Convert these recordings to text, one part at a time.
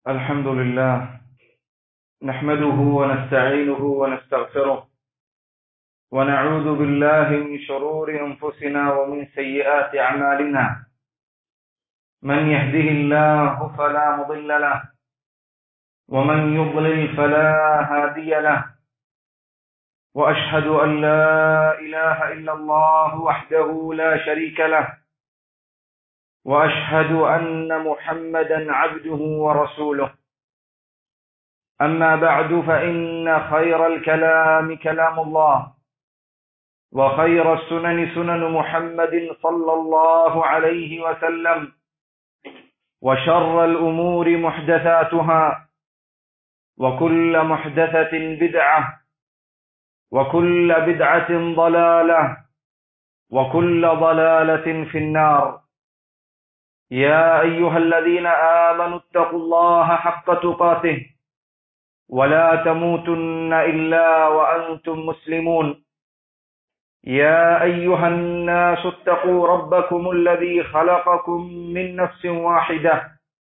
الحمد لله نحمده ونستعينه ونستغفره ونعوذ بالله من شرور أنفسنا ومن سيئات أعمالنا من يهده الله فلا مضل له ومن يضلل فلا هادي له وأشهد أن لا إله إلا الله وحده لا شريك له واشهد ان محمدا عبده ورسوله اما بعد فان خير الكلام كلام الله وخير السنن سنن محمد صلى الله عليه وسلم وشر الامور محدثاتها وكل محدثه بدعه وكل بدعه ضلاله وكل ضلاله في النار يا أيها الذين آمنوا اتقوا الله حق تقاته ولا تموتن إلا وأنتم مسلمون يا أيها الناس اتقوا ربكم الذي خلقكم من نفس واحدة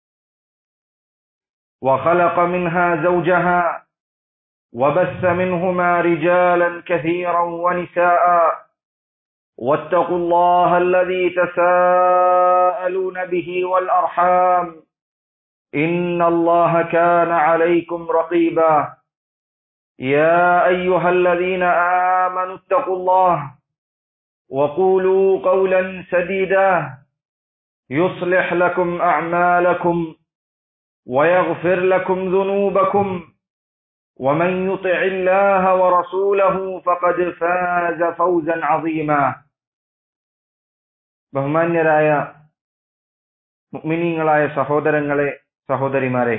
وخلق منها زوجها وبث منهما رجالا كثيرا ونساء واتقوا الله الذي تساءلون به والأرحام إن الله كان عليكم رقيبا يا أيها الذين آمنوا اتقوا الله وقولوا قولا سديدا يصلح لكم أعمالكم ويغفر لكم ذنوبكم ومن يطع الله ورسوله فقد فاز فوزا عظيما ബഹുമാന്യരായ മുഅ്മിനീങ്ങളായ സഹോദരങ്ങളെ സഹോദരിമാരെ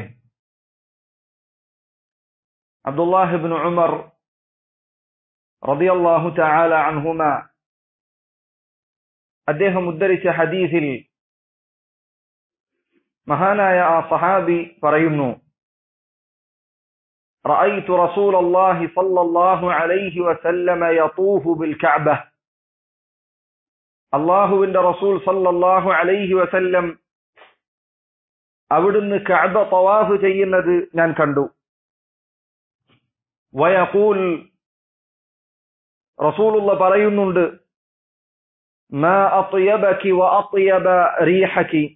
അബ്ദുല്ലാഹിബ്നു ഉമർ റളിയല്ലാഹു തആല അൻഹുമ അദ്ദേഹം ഉദ്ധരിച്ച ഹദീസിൽ മഹാനായ ആ സഹാബി പറയുന്നു رأيت رسول الله صلى الله عليه وسلم يطوف بالكعبة അള്ളാഹുവിന്റെ റസൂൽ സല്ലല്ലാഹു അലൈഹി വസല്ലം അവിടുന്ന് കഅബ തവാഫ് ചെയ്യുന്നത് ഞാൻ കണ്ടു വയഖൂൽ റസൂലുള്ള പറയുന്നുണ്ട് മാ അത്യബകി വഅത്യബ റീഹകി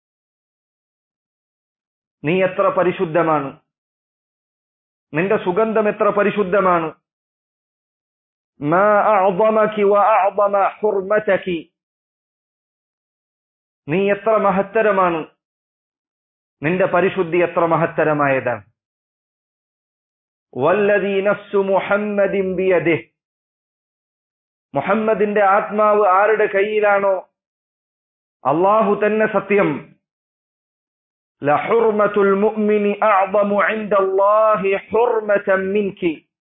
നീ എത്ര പരിശുദ്ധമാണ് നിന്റെ സുഗന്ധം എത്ര പരിശുദ്ധമാണ് മാ അഅ്ദമകി വഅഅ്ദമ ഹുർമതകി നീ എത്ര മഹത്തരമാണ് നിന്റെ പരിശുദ്ധി എത്ര മഹത്തരമായതാണ് വല്ലദീ നഫ്സു മുഹമ്മദിൻ ബിയദിഹ് മുഹമ്മദിന്റെ ആത്മാവ് ആരുടെ കയ്യിലാണോ അള്ളാഹു തന്നെ സത്യം ലഹുർമത്തുൽ മുഅ്മിനി അഅ്ദമു ഇൻദല്ലാഹി ഹുർമതൻ മിൻകി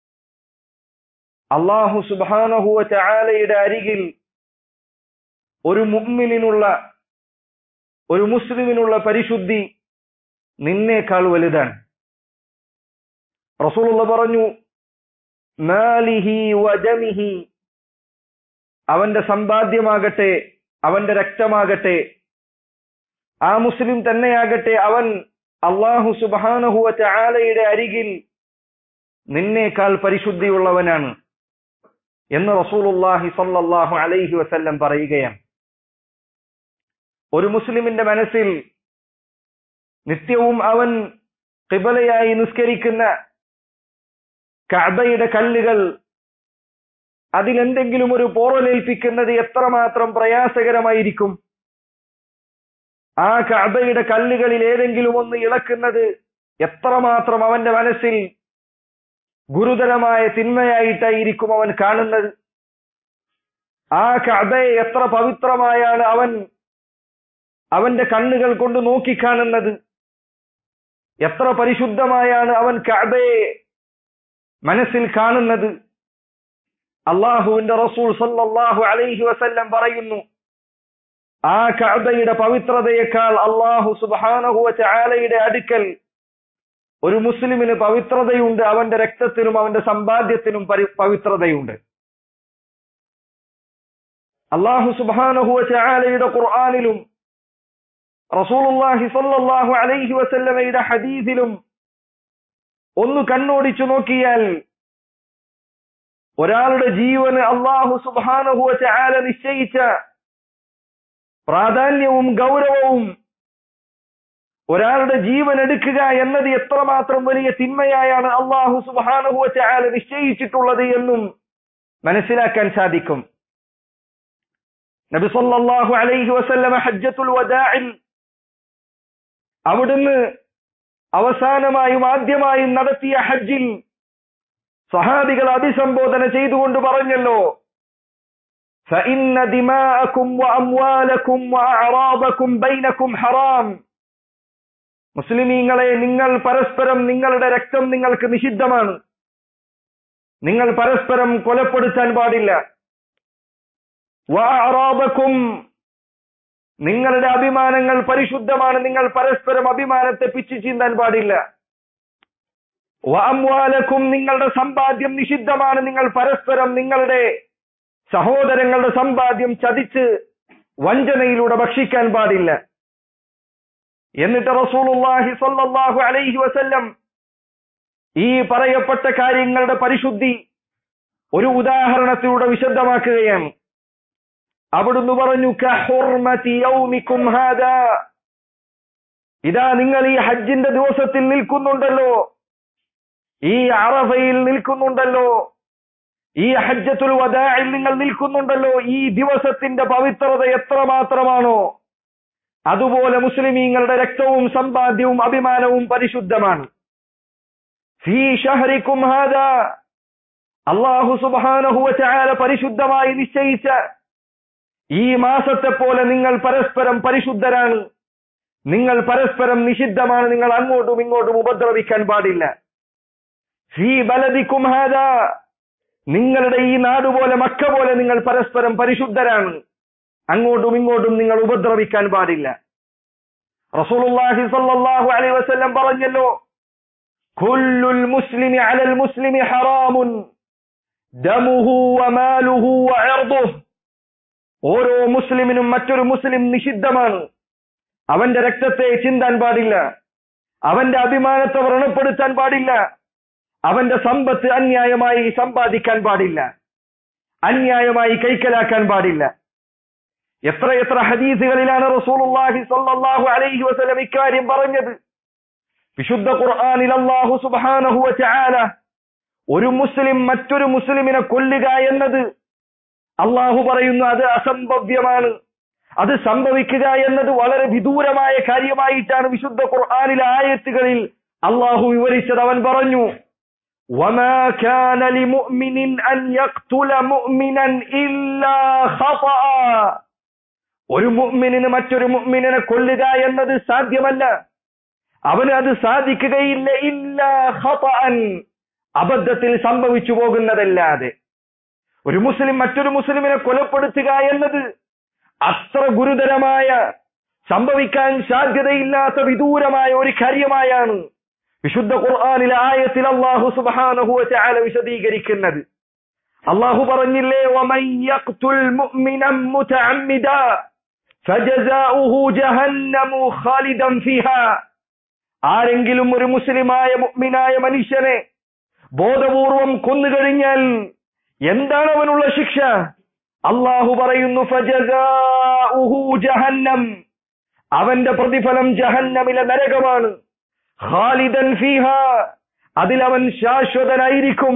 അള്ളാഹു സുബ്ഹാനഹു വ തആലയുടെ അരികിൽ ഒരു മുഅ്മിനിനുള്ള ഒരു മുസ്ലിമിനുള്ള പരിശുദ്ധി നിന്നേക്കാൾ വലുതാണ് റസൂലുള്ള പറഞ്ഞു മാലിഹി വജമിഹി അവന്റെ സമ്പാദ്യമാകട്ടെ അവന്റെ രക്തമാകട്ടെ ആ മുസ്ലിം തന്നെയാകട്ടെ അവൻ അള്ളാഹു സുബാനഹുവ ആലയുടെ അരികിൽ നിന്നേക്കാൾ പരിശുദ്ധിയുള്ളവനാണ് എന്ന് റസൂലുല്ലാഹി സല്ലല്ലാഹു അലൈഹി വസല്ലം പറയുകയാണ് ഒരു മുസ്ലിമിന്റെ മനസ്സിൽ നിത്യവും അവൻ കിബലയായി നിസ്കരിക്കുന്ന കഅബയുടെ കല്ലുകൾ അതിലെന്തെങ്കിലും ഒരു പോറലേൽപ്പിക്കുന്നത് എത്രമാത്രം പ്രയാസകരമായിരിക്കും ആ കഅബയുടെ കല്ലുകളിൽ ഏതെങ്കിലും ഒന്ന് ഇളക്കുന്നത് എത്രമാത്രം അവന്റെ മനസ്സിൽ ഗുരുതരമായ തിന്മയായിട്ടായിരിക്കും അവൻ കാണുന്നത് ആ കഅബയെ എത്ര പവിത്രമായാണ് അവൻ അവന്റെ കണ്ണുകൾ കൊണ്ട് നോക്കിക്കാണുന്നത് എത്ര പരിശുദ്ധമായാണ് അവൻ കഅബയെ മനസ്സിൽ കാണുന്നത് അള്ളാഹുവിന്റെ റസൂൽ സല്ലല്ലാഹു അലൈഹി വസല്ലം പറയുന്നു ആ കഅബയുടെ പവിത്രതയേക്കാൾ അള്ളാഹു സുബ്ഹാനഹു വ തആലയുടെ അടുക്കൽ ഒരു മുസ്ലിമിന് പവിത്രതയുണ്ട് അവന്റെ രക്തത്തിനും അവന്റെ സമ്പാദ്യത്തിനും പവിത്രതയുണ്ട് അള്ളാഹു സുബ്ഹാനഹു വ തആലയുടെ ഖുർആനിലും റസൂലുള്ളാഹി സ്വല്ലല്ലാഹു അലൈഹി വസല്ലമയുടെ ഹദീസിലും ഒന്ന് കണ്ണോടിച്ചു നോക്കിയാൽ ഒരാളുടെ ജീവന് അള്ളാഹു സുബാനഹുവ ചാല നിശ്ചയിച്ച പ്രാധാന്യവും ഗൗരവവും ഒരാളുടെ ജീവൻ എടുക്കുക എന്നത് എത്രമാത്രം വലിയ തിന്മയായാണ് അള്ളാഹു സുബാനഹുവ ചാല നിശ്ചയിച്ചിട്ടുള്ളത് എന്നും മനസ്സിലാക്കാൻ സാധിക്കും നബി സല്ലല്ലാഹു അലൈഹി വസല്ലമ ഹജ്ജത്തുൽ വദാഇൽ അവിടുന്ന് അവസാനമായും ആദ്യമായും നടത്തിയ ഹജ്ജിൽ സഹാബികൾ അഭിസംബോധന ചെയ്തുകൊണ്ട് പറഞ്ഞല്ലോ فإن دماءكم وأموالكم وأعراضكم بينكم حرام മുസ്ലിമീങ്ങളെ നിങ്ങൾ പരസ്പരം നിങ്ങളുടെ രക്തം നിങ്ങൾക്ക് നിഷിദ്ധമാണ് നിങ്ങൾ പരസ്പരം കൊലപ്പെടുത്താൻ പാടില്ല വഅറാബക്കും നിങ്ങളുടെ അഭിമാനങ്ങൾ പരിശുദ്ധമാണ് നിങ്ങൾ പരസ്പരം അഭിമാനത്തെ പിച്ചു ചീന്താൻ പാടില്ല വഅംവാലക്കും നിങ്ങളുടെ സമ്പാദ്യം നിഷിദ്ധമാണ് നിങ്ങൾ പരസ്പരം നിങ്ങളുടെ സഹോദരങ്ങളുടെ സമ്പാദ്യം ചതിച്ച് വഞ്ചനയിലൂടെ ഭക്ഷിക്കാൻ പാടില്ല എന്നിട്ട് റസൂലുള്ളാഹി സ്വല്ലല്ലാഹു അലൈഹി വസല്ലം ഈ പറയപ്പെട്ട കാര്യങ്ങളുടെ പരിശുദ്ധി ഒരു ഉദാഹരണത്തിലൂടെ വിശദമാക്കുകയാണ് അവിടുന്ന് പറഞ്ഞു കഹുർമതി യൗമിക്കും ഹാദാ ഇതാ നിങ്ങൾ ഈ ഹജ്ജിന്റെ ദിവസത്തിൽ നിൽക്കുന്നുണ്ടല്ലോ ഈ അറഫയിൽ നിൽക്കുന്നുണ്ടല്ലോ ഈ ഹജ്ജത്തുൽ വദാഇൽ നിങ്ങൾ നിൽക്കുന്നുണ്ടല്ലോ ഈ ദിവസത്തിന്റെ പവിത്രത എത്രമാത്രമാണോ അതുപോലെ മുസ്ലിമീങ്ങളുടെ രക്തവും സമ്പാദ്യവും അഭിമാനവും പരിശുദ്ധമാണ് ഫീ ഷഹരിക്കും ഹാദാ അള്ളാഹു സുബ്ഹാനഹു വതആല പരിശുദ്ധമായി നിശ്ചയിച്ച ഈ മാസത്തെ പോലെ നിങ്ങൾ പരസ്പരം പരിശുദ്ധരാണ് നിങ്ങൾ പരസ്പരം നിഷിദ്ധമാണ് നിങ്ങൾ അങ്ങോട്ടും ഇങ്ങോട്ടും ഉപദ്രവിക്കാൻ പാടില്ല ഫീ ബലദിക്കും ഹാദാ നിങ്ങളുടെ ഈ നാട് പോലെ മക്ക പോലെ നിങ്ങൾ പരസ്പരം പരിശുദ്ധരാണ് അങ്ങോട്ടും ഇങ്ങോട്ടും നിങ്ങൾ ഉപദ്രവിക്കാൻ പാടില്ല റസൂലുള്ളാഹി സ്വല്ലല്ലാഹു അലൈഹി വസല്ലം പറഞ്ഞല്ലോ കുല്ലുൽ മുസ്ലിമി അലൽ മുസ്ലിമി ഹറാമുൻ ദമുഹു വമാലുഹു വഇർദുഹു ഓരോ മുസ്ലിമിനും മറ്റൊരു മുസ്ലിം നിഷിദ്ധമാണ് അവന്റെ രക്തത്തെ ചിന്താൻ പാടില്ല അവന്റെ അഭിമാനത്തെ വ്രണപ്പെടുത്താൻ പാടില്ല അവന്റെ സമ്പത്ത് അന്യായമായി സമ്പാദിക്കാൻ പാടില്ല അന്യായമായി കൈക്കലാക്കാൻ പാടില്ല എത്ര എത്ര ഹദീസുകളിലാണ് റസൂലുള്ളാഹി സ്വല്ലല്ലാഹു അലൈഹി വസല്ലം ഇക്കാര്യം പറഞ്ഞത് വിശുദ്ധ ഖുർആനിൽ അല്ലാഹു സുബ്ഹാനഹു വതആല ഒരു മുസ്ലിം മറ്റൊരു മുസ്ലിമിനെ കൊല്ലുക എന്നത് അള്ളാഹു പറയുന്നു അത് അസംഭവ്യമാണ് അത് സംഭവിക്കുക എന്നത് വളരെ വിദൂരമായ കാര്യമായിട്ടാണ് വിശുദ്ധ ഖുർആനിലെ ആയത്തുകളിൽ അള്ളാഹു വിവരിച്ചത് അവൻ പറഞ്ഞു وما كان لمؤمن أن يقتل مؤمنا إلا خطأ ഒരു മുഅ്മിനിന് മറ്റൊരു മുഅ്മിനെ കൊല്ലുക എന്നത് സാധ്യമല്ല അവന് അത് സാധിക്കുകയില്ല ഇല്ല ഖതഅൻ അബദ്ധത്തിൽ സംഭവിച്ചു പോകുന്നതല്ലാതെ ഒരു മുസ്ലിം മറ്റൊരു മുസ്ലിമിനെ കൊലപ്പെടുത്തുക എന്നത് അത്ര ഗുരുതരമായ സംഭവിക്കാൻ സാധ്യതയില്ലാത്ത വിദൂരമായ ഒരു കാര്യമായാണ് വിശുദ്ധ ഖുർആനിലെ ആയത്തിൽ അല്ലാഹു സുബ്ഹാനഹു വതആല വിശദീകരിക്കുന്നത് അല്ലാഹു പറഞ്ഞില്ലേ വമൻ യഖ്തുൽ മുഅ്മിനൻ മുതഅമ്മിദാ ഫജസാഉഹു ജഹന്നമു ഖാലിദൻ ഫിഹാ ആരെങ്കിലും ഒരു മുസ്ലിമായ മുഅ്മിനായ മനുഷ്യനെ ബോധപൂർവം കൊന്നുകഴിഞ്ഞാൽ എന്താണ് അവനുള്ള ശിക്ഷ അള്ളാഹു പറയുന്നു ഫജസാഉഹു ജഹന്നം അവന്റെ പ്രതിഫലം ജഹന്നമിലെ നരകമാണ് ഖാലിദൻ ഫീഹ അതിൽ അവൻ ശാശ്വതനായിരിക്കും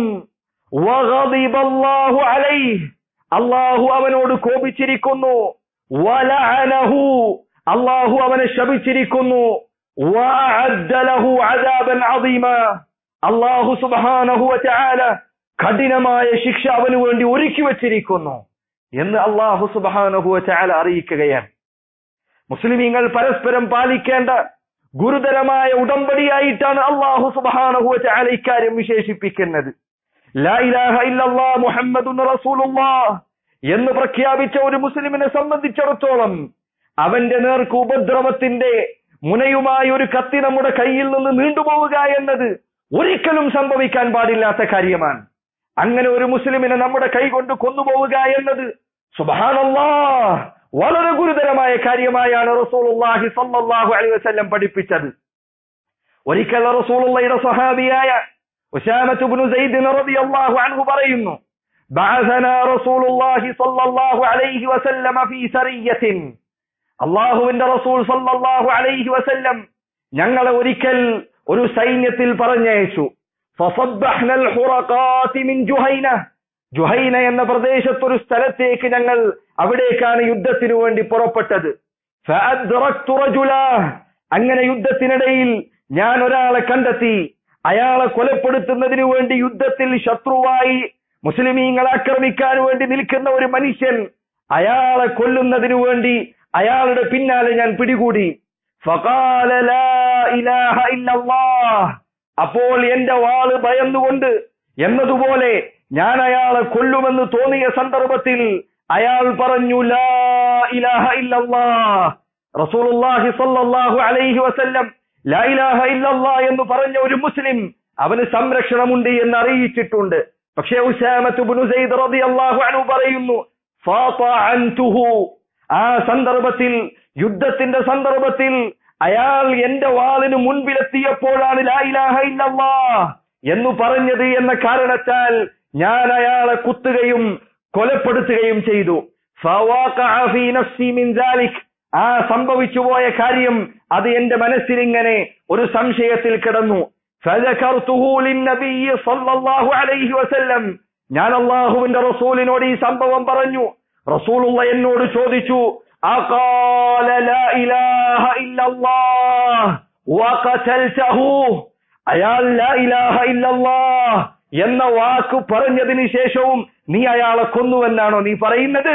വഗദിബല്ലാഹു അലൈഹി അള്ളാഹു അവനോട് കോപിച്ചിരിക്കുന്നു വലഅനഹു അള്ളാഹു അവനെ ശപിച്ചിരിക്കുന്നു വഅദ്ദ ലഹു അദാബൻ അദീമ അള്ളാഹു സുബ്ഹാനഹു വതആല കഠിനമായ ശിക്ഷ അവന് വേണ്ടി ഒരുക്കി വച്ചിരിക്കുന്നു എന്ന് അള്ളാഹു സുബ്ഹാനഹു വതആല അറിയിക്കുകയാണ് മുസ്ലിമീങ്ങൾ പരസ്പരം പാലിക്കേണ്ട ഗുരുതരമായ ഉടമ്പടിയായിട്ടാണ് അള്ളാഹു സുബ്ഹാനഹു വതആല ഇക്കാര്യം വിശേഷിപ്പിക്കുന്നത് ലാ ഇലാഹ ഇല്ലല്ലാ മുഹമ്മദുൻ റസൂലുള്ളാഹ് എന്ന് പ്രഖ്യാപിച്ച ഒരു മുസ്ലിമിനെ സംബന്ധിച്ചിടത്തോളം അവന്റെ നേർക്ക് ഉപദ്രവത്തിന്റെ മുനയുമായി ഒരു കത്തി നമ്മുടെ കയ്യിൽ നിന്ന് നീണ്ടുപോവുക എന്നത് ഒരിക്കലും സംഭവിക്കാൻ പാടില്ലാത്ത കാര്യമാണ് അങ്ങനെ ഒരു മുസ്ലിമിനെ നമ്മുടെ കൈ കൊണ്ട് കൊന്നുപോവുക എന്നത് സുബാനല്ലാ വളരെ ഗുരുതരമായ കാര്യമായാണ് റസൂലുള്ളാഹി സല്ലല്ലാഹു അലൈഹി വസല്ലം പഠിപ്പിച്ചത് ഒരിക്കൽ റസൂലുള്ളയുടെ സഹാബിയായ ഉസാമത്ത് ഇബ്നു സൈദ് റളിയല്ലാഹു അൻഹു പറയുന്നു بعثنا رسول الله صلى الله عليه وسلم في سرية അള്ളാഹുവിന്റെ റസൂൽ സല്ലല്ലാഹു അലൈഹി വസല്ലം ഞങ്ങളെ ഒരിക്കൽ ഒരു സൈന്യത്തിൽ പറഞ്ഞയച്ചു فصبحنا الحرقات من جهينة ജുഹൈന എന്ന പ്രദേശത്ത് ഒരു സ്ഥലത്തേക്ക് ഞങ്ങൾ അവിടേക്കാണ് യുദ്ധത്തിനു വേണ്ടി പുറപ്പെട്ടത് فأدركت رجلا അങ്ങനെ യുദ്ധത്തിനിടയിൽ ഞാൻ ഒരാളെ കണ്ടെത്തി അയാളെ കൊലപ്പെടുത്തുന്നതിനു വേണ്ടി യുദ്ധത്തിൽ ശത്രുവായി മുസ്ലിമീങ്ങളെ ആക്രമിക്കാൻ വേണ്ടി നിൽക്കുന്ന ഒരു മനുഷ്യൻ അയാളെ കൊല്ലുന്നതിനു വേണ്ടി അയാളുടെ പിന്നാലെ ഞാൻ പിടികൂടി فقال لا إله إلا الله അപ്പോൾ എന്റെ വാള് ഭയന്നുകൊണ്ട് എന്നതുപോലെ ഞാൻ അയാളെ കൊല്ലുമെന്ന് തോന്നിയ സന്ദർഭത്തിൽ അയാൾ പറഞ്ഞു ലാ ഇലാഹ ഇല്ലല്ലാഹ് റസൂലുള്ളാഹി സ്വല്ലല്ലാഹു അലൈഹി വസല്ലം ലാ ഇലാഹ ഇല്ലല്ലാഹ് എന്ന് പറഞ്ഞ ഒരു മുസ്ലിം അവന് സംരക്ഷണമുണ്ട് എന്ന് അറിയിച്ചിട്ടുണ്ട് പക്ഷേ ഉസാമത്ത് ഇബ്നു സൈദ് റളിയല്ലാഹു അൻഹു പറയുന്നു ഫാതഅൻതുഹു ആ സന്ദർഭത്തിൽ യുദ്ധത്തിന്റെ സന്ദർഭത്തിൽ അയാൾ എന്റെ വാളിന് മുൻപിലെത്തിയപ്പോഴാണ് ലാ ഇലാഹ ഇല്ലല്ലാഹ് എന്ന് പറഞ്ഞത് എന്ന കാരണത്താൽ ഞാൻ അയാളെ കുത്തുകയും കൊലപ്പെടുത്തുകയും ചെയ്തു ഫവാഖഅ ഫീ നഫ്സി മിൻ ദാലിക് ആ സംഭവിച്ചു പോയ കാര്യം അത് എന്റെ മനസ്സിൽ ഇങ്ങനെ ഒരു സംശയത്തിൽ കിടന്നു ഫദകർതുഹു ലിന്നബിയ്യി സ്വല്ലല്ലാഹു അലൈഹി വസല്ലം ഞാൻ അള്ളാഹുവിന്റെ റസൂലിനോട് ഈ സംഭവം പറഞ്ഞു റസൂലുള്ള എന്നോട് ചോദിച്ചു അഖാല ലാ ഇലാഹ ഇല്ലല്ലാഹ് വഖതൽതഹു അയാൾ ലാ ഇലാഹ ഇല്ലല്ലാഹ് എന്ന വാക്ക് പറഞ്ഞതിന് ശേഷവും നീ അയാളെ കൊന്നുവെന്നാണോ നീ പറയുന്നത്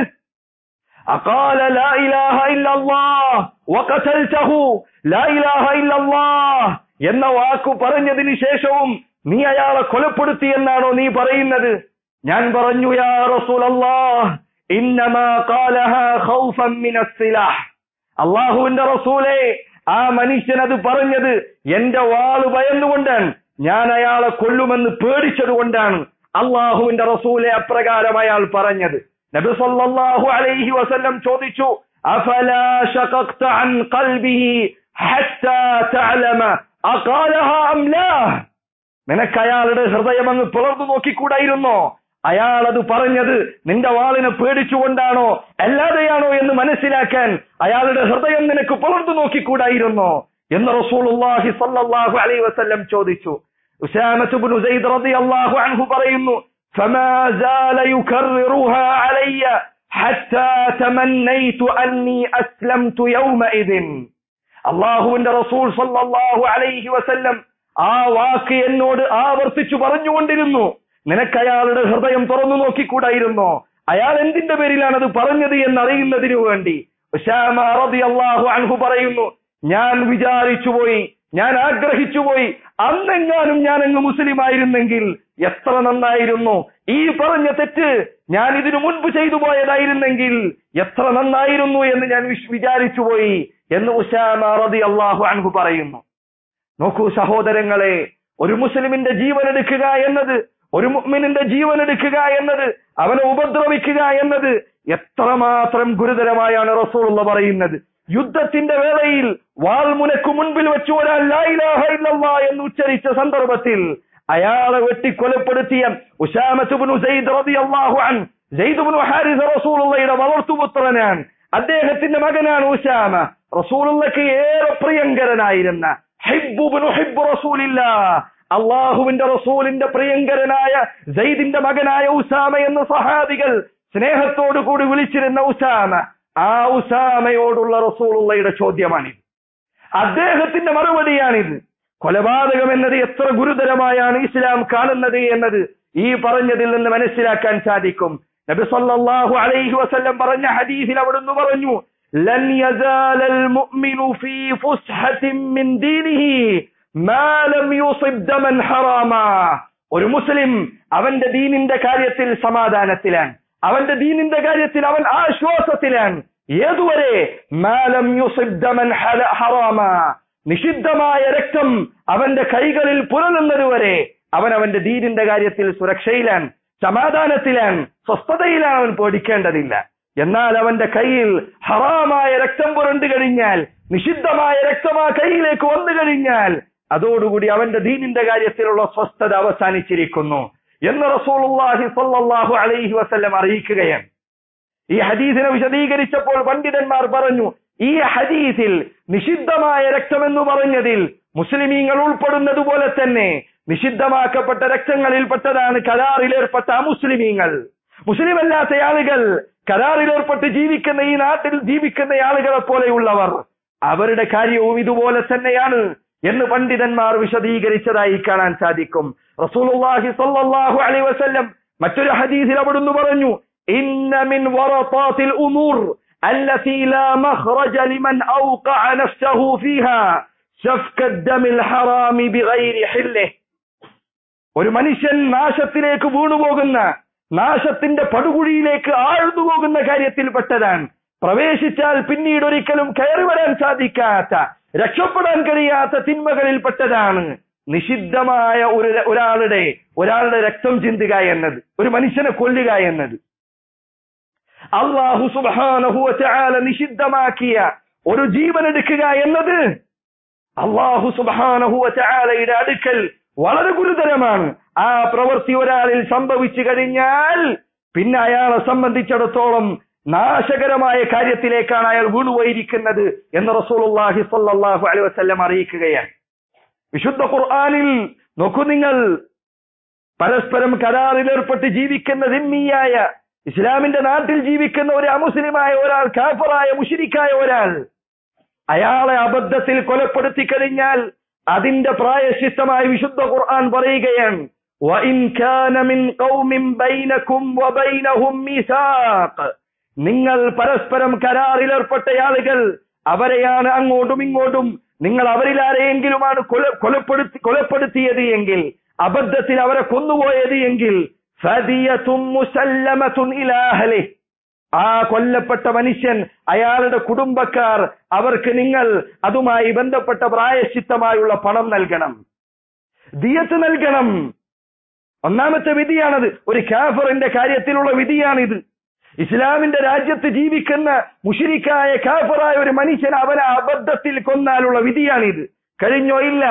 അഖാല ലാ ഇലാഹ ഇല്ലല്ലാഹ് വഖതൽതഹു ലാ ഇലാഹ ഇല്ലല്ലാഹ് എന്ന വാക്ക് പറഞ്ഞതിന് ശേഷവും നീ അയാളെ കൊലപ്പെടുത്തി എന്നാണോ നീ പറയുന്നത് ഞാൻ പറഞ്ഞു യാ റസൂലല്ലാഹ് ഇന്നമാ ഖാലഹാ ഖൗഫൻ മിനസ് സിലാഹ് അള്ളാഹുവിന്റെ റസൂലേ ആ മനുഷ്യൻ അത് പറഞ്ഞത് എന്റെ വാള് ഭയന്നുകൊണ്ടാണ് ഞാൻ അയാളെ കൊല്ലുമെന്ന് പേടിച്ചത് കൊണ്ടാണ് അള്ളാഹുവിന്റെ റസൂലെ അപ്രകാരം അയാൾ പറഞ്ഞത് നബി സല്ലല്ലാഹു അലൈഹി വസല്ലം ചോദിച്ചു അഫലാ ശഖഖ്ത അൻ ഖൽബിഹി ഹത്താ തഅലമ അഖാലഹാ അം ലാ നിനക്ക് അയാളുടെ ഹൃദയം അങ്ങ് പിളർന്നു നോക്കിക്കൂടായിരുന്നോ അയാൾ അത് പറഞ്ഞത് നിന്റെ വാളിനെ പേടിച്ചുകൊണ്ടാണോ അല്ലാതെയാണോ എന്ന് മനസ്സിലാക്കാൻ അയാളുടെ ഹൃദയം നിനക്ക് പിളർന്നു നോക്കിക്കൂടായിരുന്നോ എന്ന് റസൂലുള്ളാഹി സല്ലല്ലാഹു അലൈഹി വസല്ലം ചോദിച്ചു ഉസാമത്ത് ഇബ്നു സൈദ് റളിയല്ലാഹു അൻഹു പറയുന്നു فما زال يكررها علي حتى تمنيت أني أسلمت يومئذ അള്ളാഹുവിന്റെ റസൂൽ സല്ലല്ലാഹു അലൈഹി വസല്ലം ആ വാക്ക് എന്നോട് ആവർത്തിച്ചു പറഞ്ഞുകൊണ്ടിരുന്നു നിനക്ക് അയാളുടെ ഹൃദയം തുറന്നു നോക്കിക്കൂടായിരുന്നോ അയാൾ എന്തിന്റെ പേരിലാണ് അത് പറഞ്ഞത് എന്നറിയുന്നതിനു വേണ്ടി ഉസാമ റളിയല്ലാഹു അൻഹു പറയുന്നു ഞാൻ വിചാരിച്ചുപോയി ഞാൻ ആഗ്രഹിച്ചുപോയി അന്നെങ്ങാനും ഞാൻ അങ്ങ് മുസ്ലിം ആയിരുന്നെങ്കിൽ എത്ര നന്നായിരുന്നു ഈ പറഞ്ഞ തെറ്റ് ഞാൻ ഇതിനു മുൻപ് ചെയ്തു പോയതായിരുന്നെങ്കിൽ എത്ര നന്നായിരുന്നു എന്ന് ഞാൻ വിശ്- വിചാരിച്ചുപോയി എന്ന് ഉസാമ റതി അള്ളാഹു അൻഹു പറയുന്നു നോക്കൂ സഹോദരങ്ങളെ ഒരു മുസ്ലിമിന്റെ ജീവൻ എടുക്കുക എന്നത് ഒരു മുഅ്മിനിന്റെ ജീവൻ എടുക്കുക എന്നത് അവനെ ഉപദ്രവിക്കുക എന്നത് എത്രമാത്രം ഗുരുതരമായാണ് റസൂലുള്ള പറയുന്നത് യുദ്ധത്തിന്റെ വേളയിൽ വാൾമുനക്ക് മുൻപിൽ വെച്ച് ഒരാൾ ലാ ഇലാഹ ഇല്ലല്ലാ എന്ന് ഉച്ചരിച്ച സന്ദർഭത്തിൽ അയാളെ വെട്ടിക്കൊലപ്പെടുത്തിയ ഉസാമത്തുബ്നു സെയ്ദ് റളിയല്ലാഹു അൻ സെയ്ദുബ്നു ഹാരിസ് റസൂലുള്ളയുടെ വളർത്തുപുത്രനാണ് അദ്ദേഹത്തിന്റെ മകനാണ് ഉസാമ റസൂലുള്ളക്ക് ഏറെ പ്രിയങ്കരനായിരുന്ന ഹിബ്ബുബ്നു ഹിബ്ബ് റസൂലില്ലാ അള്ളാഹുവിന്റെ റസൂലിന്റെ പ്രിയങ്കരനായ സെയ്ദിന്റെ മകനായ ഉസാമ എന്ന സഹാബികൾ സ്നേഹത്തോടു കൂടി വിളിച്ചിരുന്ന ഉസാമ ആ ഉസാമയോടുള്ള റസൂലുള്ളയുടെ ചോദ്യമാണിത് അദ്ദേഹത്തിന്റെ മറുപടിയാണിത് കൊലപാതകം എന്നത് എത്ര ഗുരുതരമായാണ് ഇസ്ലാം കാണുന്നത് എന്നത് ഈ പറഞ്ഞതിൽ നിന്ന് മനസ്സിലാക്കാൻ സാധിക്കും നബി സല്ലല്ലാഹു അലൈഹി വസല്ലം പറഞ്ഞ ഹദീസിൽ അവിടുന്ന് പറഞ്ഞു ലൻ യസാലൽ മുഅ്മിനു ഫീ ഫുസ്ഹത്തിൻ മിൻ ദീനിഹി മാ ലം യുസിബ് ദമൻ ഹറാമാ ഒരു മുസ്ലിം അവന്റെ ദീനിന്റെ കാര്യത്തിൽ സമാധാനത്തിലാണ് അവന്റെ ദീനിന്റെ കാര്യത്തിൽ അവൻ ആശ്വാസത്തിലാണ് ഏതുവരെ മാലം യുസിബ് ദമൻ ഹല- ഹറാമാ നിഷിദ്ധമായ രക്തം അവന്റെ കൈകളിൽ പുലരുന്നതുവരെ അവൻ അവന്റെ ദീനിന്റെ കാര്യത്തിൽ സുരക്ഷയിലാണ് സമാധാനത്തിലാണ് സ്വസ്ഥതയിലാണ് അവൻ പേടിക്കേണ്ടതില്ല എന്നാൽ അവന്റെ കയ്യിൽ ഹറാമായ രക്തം പുരണ്ടു കഴിഞ്ഞാൽ നിഷിദ്ധമായ രക്തം ആ കയ്യിലേക്ക് വന്നു കഴിഞ്ഞാൽ അതോടുകൂടി അവന്റെ ദീനിന്റെ കാര്യത്തിലുള്ള സ്വസ്ഥത അവസാനിച്ചിരിക്കുന്നു എന്ന് റസൂലുള്ളാഹി സ്വല്ലല്ലാഹു അലൈഹി വസല്ലം അറിയിക്കുകയാണ് ഈ ഹദീസിനെ വിശദീകരിച്ചപ്പോൾ പണ്ഡിതന്മാർ പറഞ്ഞു ഈ ഹദീസിൽ നിഷിദ്ധമായ രക്തം എന്ന് പറഞ്ഞതിൽ മുസ്ലിമീങ്ങൾ ഉൾപ്പെടുന്നത് പോലെ തന്നെ നിഷിദ്ധമാക്കപ്പെട്ട രക്തങ്ങളിൽപ്പെട്ടതാണ് കരാറിലേർപ്പെട്ട അമുസ്ലിമീങ്ങൾ മുസ്ലിം അല്ലാത്ത ആളുകൾ കരാറിലേർപ്പെട്ട് ജീവിക്കുന്ന ഈ നാട്ടിൽ ജീവിക്കുന്ന ആളുകളെ പോലെയുള്ളവർ അവരുടെ കാര്യവും ഇതുപോലെ തന്നെയാണ് എന്ന് പണ്ഡിതന്മാർ വിശദീകരിച്ചതായി കാണാൻ സാധിക്കും റസൂലുള്ളാഹി സ്വല്ലല്ലാഹു അലൈഹി വസല്ലം മറ്റൊരു ഹദീസിൽ അവിടുന്ന് പറഞ്ഞു ഇന്ന മിൻ വറതാത്തിൽ ഉമൂർ التي لا مخرج لمن أوقع نفسه فيها سفك الدم الحرام بغير حله ഒരു മനുഷ്യൻ നാശത്തിലേക്ക് വീണുപോകുന്ന നാശത്തിന്റെ പടുകുഴിയിലേക്ക് ആഴ്ന്നു പോകുന്ന കാര്യത്തിൽപ്പെട്ടതാണ് പ്രവേശിച്ചാൽ പിന്നീട് ഒരിക്കലും കയറി വരാൻ സാധിക്കാത്ത രക്ഷപ്പെടാൻ കഴിയാത്ത തിന്മകളിൽപ്പെട്ടതാണ് നിഷിദ്ധമായ ഒരു ഒരാളുടെ ഒരാളുടെ രക്തം ചിന്തുക എന്നത് ഒരു മനുഷ്യനെ കൊല്ലുക എന്നത് അള്ളാഹു സുബാനഹുല നിഷിദ്ധമാക്കിയ ഒരു ജീവൻ എടുക്കുക എന്നത് അള്ളാഹു സുബാനഹുവലയുടെ അടുക്കൽ വളരെ ഗുരുതരമാണ് ആ പ്രവൃത്തി ഒരാളിൽ സംഭവിച്ചു കഴിഞ്ഞാൽ പിന്നെ അയാളെ സംബന്ധിച്ചിടത്തോളം നാശകരമായ കാര്യത്തിലേക്കാണ് അയാൾ വീണുപോയിരിക്കുന്നത് എന്ന് റസൂലുള്ളാഹി സ്വല്ലല്ലാഹു അലൈഹി വസല്ലം അറിയിക്കുകയാണ് വിശുദ്ധ ഖുർആനിൽ നോക്കൂ നിങ്ങൾ പരസ്പരം കരാറിലേർപ്പെട്ട് ജീവിക്കുന്ന ദിമ്മിയായ ഇസ്ലാമിന്റെ നാട്ടിൽ ജീവിക്കുന്ന ഒരു അമുസ്ലിമായ ഒരാൾ കാഫറായ മുഷിരിക്കായ ഒരാൾ അയാളെ അബദ്ധത്തിൽ കൊലപ്പെടുത്തി കഴിഞ്ഞാൽ അതിന്റെ പ്രായശിഷ്ടമായി വിശുദ്ധ ഖുർആൻ പറയുകയാണ് وَإِنْ كَانَ مِنْ قَوْمٍ بَيْنَكُمْ وَبَيْنَهُمْ مِيثَاقٌ നിങ്ങൾ പരസ്പരം കരാറിലേർപ്പെട്ട ആളുകൾ അവരെയാണ് അങ്ങോട്ടും ഇങ്ങോട്ടും നിങ്ങൾ അവരിൽ ആരെയെങ്കിലുമാണ് കൊല കൊലപ്പെടുത്തി കൊലപ്പെടുത്തിയത് എങ്കിൽ അബദ്ധത്തിൽ അവരെ കൊന്നുപോയത് എങ്കിൽ ഫദിയത്തും മുസല്ലമത്തുൻ ഇലാ അഹ്ലിഹി ആ കൊല്ലപ്പെട്ട മനുഷ്യൻ അയാളുടെ കുടുംബക്കാർ അവർക്ക് നിങ്ങൾ അതുമായി ബന്ധപ്പെട്ട പ്രായശ്ചിത്തമായുള്ള പണം നൽകണം ദിയത്ത് നൽകണം ഒന്നാമത്തെ വിധിയാണത് ഒരു കാഫറിന്റെ കാര്യത്തിലുള്ള വിധിയാണിത് ഇസ്ലാമിന്റെ രാജ്യത്ത് ജീവിക്കുന്ന മുഷിരിക്കായ കാഫറായ ഒരു മനുഷ്യൻ അവനെ അബദ്ധത്തിൽ കൊന്നാലുള്ള വിധിയാണിത് കഴിഞ്ഞോ ഇല്ല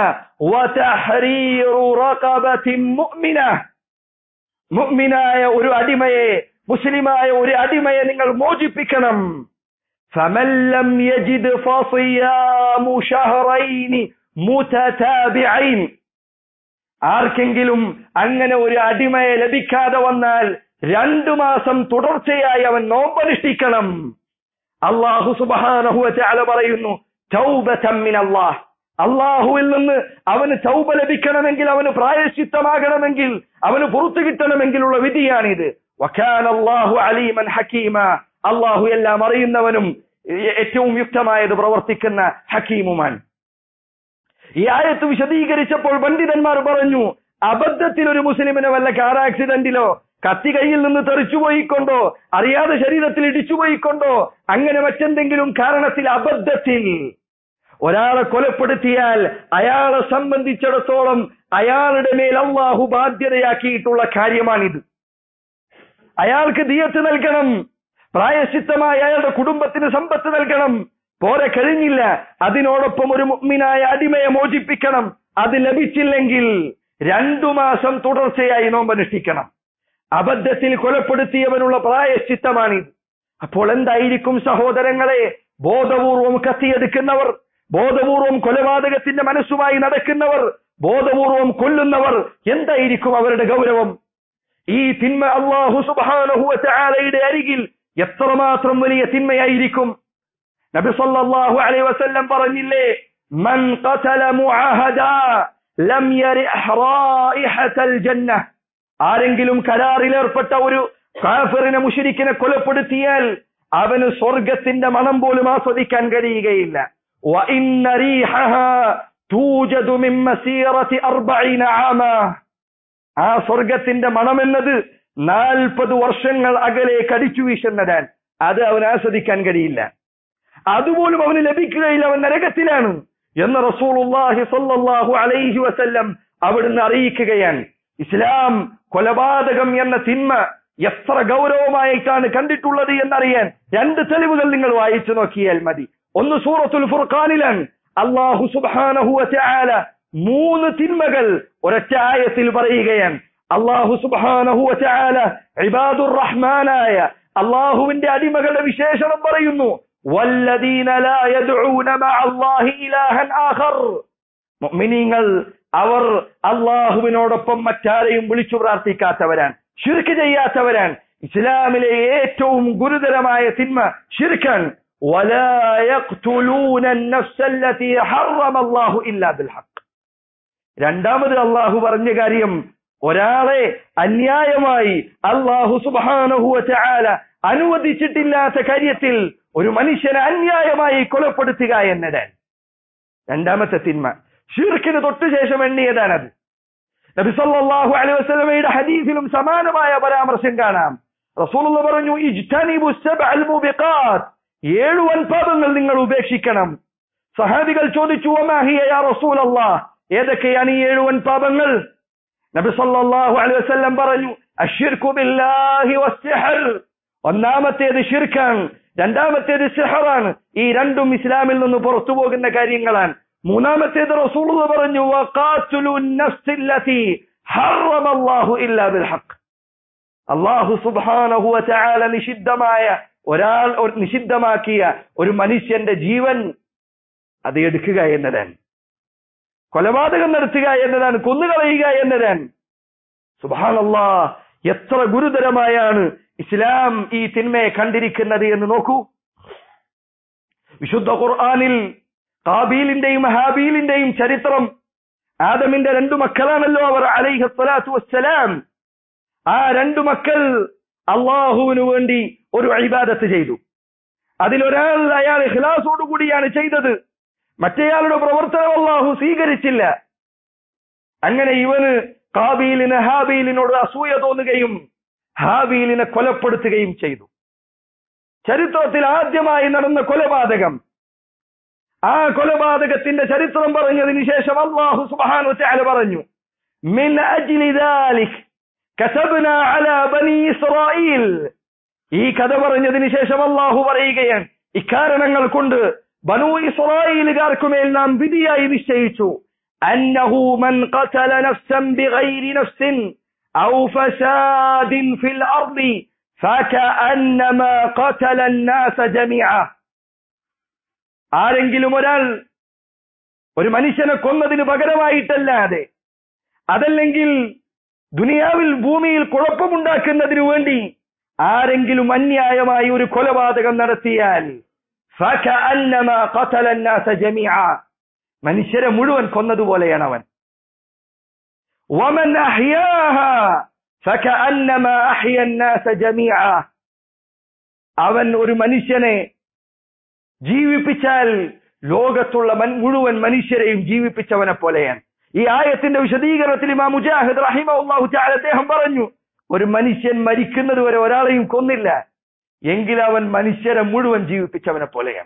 വതഹരീറു റഖബത്തിൻ മുഅ്മിനah മുഅ്മിനായ ഒരു അടിമയെ മുസ്ലിമായ ഒരു അടിമയെ നിങ്ങൾ മോചിപ്പിക്കണം فمن لم يجد فصيام شهرين متتابعين ആർക്കെങ്കിലും അങ്ങനെ ഒരു അടിമയെ ലഭിക്കാതെ വന്നാൽ രണ്ടു മാസം തുടർച്ചയായി അവൻ നോമ്പനുഷ്ഠിക്കണം അള്ളാഹു സുബാനഹുവല പറയുന്നു അള്ളാഹ് അള്ളാഹുവിൽ നിന്ന് അവന് ചൗബ ലഭിക്കണമെങ്കിൽ അവന് പ്രായശ്ചിത്തമാകണമെങ്കിൽ അവന് പുറത്തു കിട്ടണമെങ്കിലുള്ള വിധിയാണിത് വഖാൻ അള്ളാഹു അലീമൻ ഹക്കീമ അള്ളാഹു എല്ലാം അറിയുന്നവനും ഏറ്റവും യുക്തമായത് പ്രവർത്തിക്കുന്ന ഹക്കീമുമാൻ ഈ ആയത്ത് വിശദീകരിച്ചപ്പോൾ പണ്ഡിതന്മാർ പറഞ്ഞു അബദ്ധത്തിൽ ഒരു മുസ്ലിമിനെ വല്ല കാർ ആക്സിഡന്റിലോ കത്തി കയ്യിൽ നിന്ന് തെറിച്ചുപോയിക്കൊണ്ടോ അറിയാതെ ശരീരത്തിൽ ഇടിച്ചുപോയിക്കൊണ്ടോ അങ്ങനെ മറ്റെന്തെങ്കിലും കാരണത്തിൽ അബദ്ധത്തിൽ ഒരാളെ കൊലപ്പെടുത്തിയാൽ അയാളെ സംബന്ധിച്ചിടത്തോളം അയാളുടെ മേൽ അള്ളാഹു ബാധ്യതയാക്കിയിട്ടുള്ള കാര്യമാണിത് അയാൾക്ക് ദിയത്ത് നൽകണം പ്രായശിത്തമായി അയാളുടെ കുടുംബത്തിന് സമ്പത്ത് നൽകണം പോരെ കഴിഞ്ഞില്ല അതിനോടൊപ്പം ഒരു മുഗ്മിനായ അടിമയെ മോചിപ്പിക്കണം അത് ലഭിച്ചില്ലെങ്കിൽ രണ്ടു മാസം തുടർച്ചയായി നോമ്പനുഷ്ഠിക്കണം അബദ്ധത്തിൽ കൊലപ്പെടുത്തിയവനുള്ള പ്രായശ്ചിത്തമാണിത് അപ്പോൾ എന്തായിരിക്കും സഹോദരങ്ങളെ ബോധപൂർവം കത്തിയെടുക്കുന്നവർ ബോധപൂർവം കൊലപാതകത്തിന്റെ മനസ്സുമായി നടക്കുന്നവർ ബോധപൂർവം കൊല്ലുന്നവർ എന്തായിരിക്കും അവരുടെ ഗൗരവം ഈ തിന്മ അള്ളാഹു സുബാനഹുവലയുടെ അരികിൽ എത്രമാത്രം വലിയ തിന്മയായിരിക്കും നബി സല്ലല്ലാഹു അലൈഹി വസല്ലം പറഞ്ഞില്ലേ മൻ ഖതല മുഅഹദ ലം യരിഹ് റായിഹത്തൽ ജന്ന ആരെങ്കിലും കരാറിലേർപ്പെട്ട ഒരു കാഫിറിനെ മുശ്രിക്കിനെ കൊലപ്പെടുത്തിയാൽ അവന് സ്വർഗത്തിന്റെ മണം പോലും ആസ്വദിക്കാൻ കഴിയുകയില്ല وإن ريحها توجد من مسيرة أربعين عاما ആ സ്വർഗത്തിന്റെ മണമെന്നത് നാൽപ്പത് വർഷങ്ങൾ അകലേക്ക് അടിച്ചു വീശുന്നതാണ് അത് അവൻ ആസ്വദിക്കാൻ കഴിയില്ല അതുപോലും അവന് ലഭിക്കുകയില്ല അവൻ നരകത്തിലാണ് എന്ന് റസൂലുള്ളാഹി സ്വല്ലല്ലാഹു അലൈഹി വസല്ലം അവിടുന്ന് അറിയിക്കുകയാണ് ഇസ്ലാം കൊലപാതകം എന്ന തിന്മ എത്ര ഗൗരവമായിട്ടാണ് കണ്ടിട്ടുള്ളത് എന്നറിയാൻ രണ്ട് തെളിവുകൾ നിങ്ങൾ വായിച്ചു നോക്കിയാൽ മതി ഒന്ന് സൂറത്തുൽ ഫുർഖാനിലാണ് അള്ളാഹു സുബ്ഹാനഹു വതആല മൂന്ന് തിന്മകൾ ഒരൊറ്റ ആയത്തിൽ പറയുകയാണ് അള്ളാഹു സുബ്ഹാനഹു വതആല ഇബാദുർ റഹ്മാനായ അള്ളാഹുവിന്റെ അടിമകളുടെ വിശേഷണം പറയുന്നു വല്ലദീന ലാ യദ്ഊന മഅല്ലാഹി ഇലാഹൻ ആഖർ മുഅ്മിനീങ്ങൾ അവർ അള്ളാഹുവിനോടൊപ്പം മറ്റാരെയും വിളിച്ചു പ്രാർത്ഥിക്കാത്തവരാണ് ഷിർക്ക് ചെയ്യാത്തവരാണ് ഇസ്ലാമിലെ ഏറ്റവും ഗുരുതരമായ തിന്മ ഷിർക്കാൻ ولا يقتلون النفس التي حرم الله إلا بالحق രണ്ടാമത് അള്ളാഹു പറഞ്ഞ കാര്യം ഒരാളെ അന്യായമായി അള്ളാഹു സുബാനഹുവ ചാല അനുവദിച്ചിട്ടില്ലാത്ത കാര്യത്തിൽ ഒരു മനുഷ്യനെ അന്യായമായി കൊലപ്പെടുത്തുക എന്നതാണ് രണ്ടാമത്തെ തിന്മ ഷിർക്കിന് തൊട്ടു ശേഷം എണ്ണിയതാണത് നബി സല്ലല്ലാഹു അലൈഹി വസല്ലമയുടെ ഹദീസിലും സമാനമായ പരാമർശം കാണാം റസൂലുള്ള പറഞ്ഞു ഇജ്തനിബു സബ്അൽ മുബിഖാത്ത് ഏഴു വൻപാപങ്ങൾ നിങ്ങൾ ഉപേക്ഷിക്കണം സഹാബികൾ ചോദിച്ചു ഒമാഹിയ യാ റസൂലല്ലാഹ് ഏതൊക്കെയാണ് ഈ ഏഴു വൻപാപങ്ങൾ നബി സല്ലല്ലാഹു അലൈഹി വസല്ലം പറഞ്ഞു അശ്ശിർക്കു ബില്ലാഹി വസ്സിഹർ ഒന്നാമത്തേത് ഷിർക്കാണ് രണ്ടാമത്തേത് സിഹറാണ് ഈ രണ്ടും ഇസ്ലാമിൽ നിന്ന് പുറത്തു പോകുന്ന കാര്യങ്ങളാണ് മൂന്നാമത്തേത് റസൂലുള്ള പറഞ്ഞു വഖാത്തുലു നഫ്സില്ലതി ഹറമല്ലാഹു ഇല്ലാ ബിൽ ഹഖ് അല്ലാഹു സുബ്ഹാനഹു വതആല നിഷിദ്ധമായ ഒരാൾ ഒരു നിഷിദ്ധമാക്കിയ ഒരു മനുഷ്യന്റെ ജീവൻ അത് എടുക്കുക എന്നതാണ് കൊലപാതകം നടത്തുക എന്നതാണ് കൊന്നുകളയുക എന്നതാണ് സുബാനല്ലാ എത്ര ഗുരുതരമായാണ് ഇസ്ലാം ഈ തിന്മയെ കണ്ടിരിക്കുന്നത് എന്ന് നോക്കൂ വിശുദ്ധ ഖുർആാനിൽ കാബീലിന്റെയും ഹാബീലിന്റെയും ചരിത്രം ആദമിന്റെ രണ്ടു മക്കളാണല്ലോ അവർ അലൈഹി സ്വലാത്തു വസ്സലാം ആ രണ്ടു മക്കൾ അള്ളാഹുവിനു വേണ്ടി ഒരു ഇബാദത്ത് ചെയ്തു അതിലൊരാൾ അയാൾ ഇഖ്ലാസോടു കൂടിയാണ് ചെയ്തത് മറ്റേയാളുടെ പ്രവർത്തനം അള്ളാഹു സ്വീകരിച്ചില്ല അങ്ങനെ ഇവന് കാബീലിന് ഹാബീലിനോട് അസൂയ തോന്നുകയും ഹാബീലിനെ കൊലപ്പെടുത്തുകയും ചെയ്തു ചരിത്രത്തിൽ ആദ്യമായി നടന്ന കൊലപാതകം ആ കൊലപാതകത്തിന്റെ ചരിത്രം പറഞ്ഞതിന് ശേഷം അള്ളാഹു സുബ്ഹാനഹു വതആല പറഞ്ഞു മിൻ അജ്ലി ദാലിക് കസബ്ന അലാ ബനി ഇസ്രായീൽ ഈ കഥ പറഞ്ഞതിന് ശേഷം അള്ളാഹു പറയുകയാണ് ഇക്കാരണങ്ങൾ കൊണ്ട് ബനു ഇസ്രായേലുകാർക്കുമേൽ നാം വിധിയായി നിശ്ചയിച്ചു അന്നഹു മൻ ഖതല നഫ്സൻ ബിഗൈരി നഫ്സിൻ ഔ ഫസാദിൻ ഫിൽ അർദി فكأنما قتل الناس جميعا ആരെങ്കിലും ഒരാൾ ഒരു മനുഷ്യനെ കൊന്നതിന് പകരമായിട്ടല്ലാതെ അതല്ലെങ്കിൽ ദുനിയാവിൽ ഭൂമിയിൽ കുഴപ്പമുണ്ടാക്കുന്നതിനു വേണ്ടി ആരെങ്കിലും അന്യായമായി ഒരു കൊലപാതകം നടത്തിയാൽ فكأنما قتل الناس جميعا മനുഷ്യരെ മുഴുവൻ കൊന്നതുപോലെയാണ് അവൻ ومن أحياها فكأنما أحيا الناس جميعا അവൻ ഒരു മനുഷ്യനെ ജീവിപ്പിച്ചാൽ ലോകത്തുള്ള മൻ- മുഴുവൻ മനുഷ്യരെയും ജീവിപ്പിച്ചവനെ പോലെയാണ് ഈ ആയത്തിന്റെ വിശദീകരണത്തിൽ ഇമാ മുജാഹിദ് റഹിമഹുല്ലാഹു തആല അദ്ദേഹം പറഞ്ഞു ഒരു മനുഷ്യൻ മരിക്കുന്നത് വരെ ഒരാളെയും കൊന്നില്ല എങ്കിൽ അവൻ മനുഷ്യരെ മുഴുവൻ ജീവിപ്പിച്ചവനെ പോലെയാണ്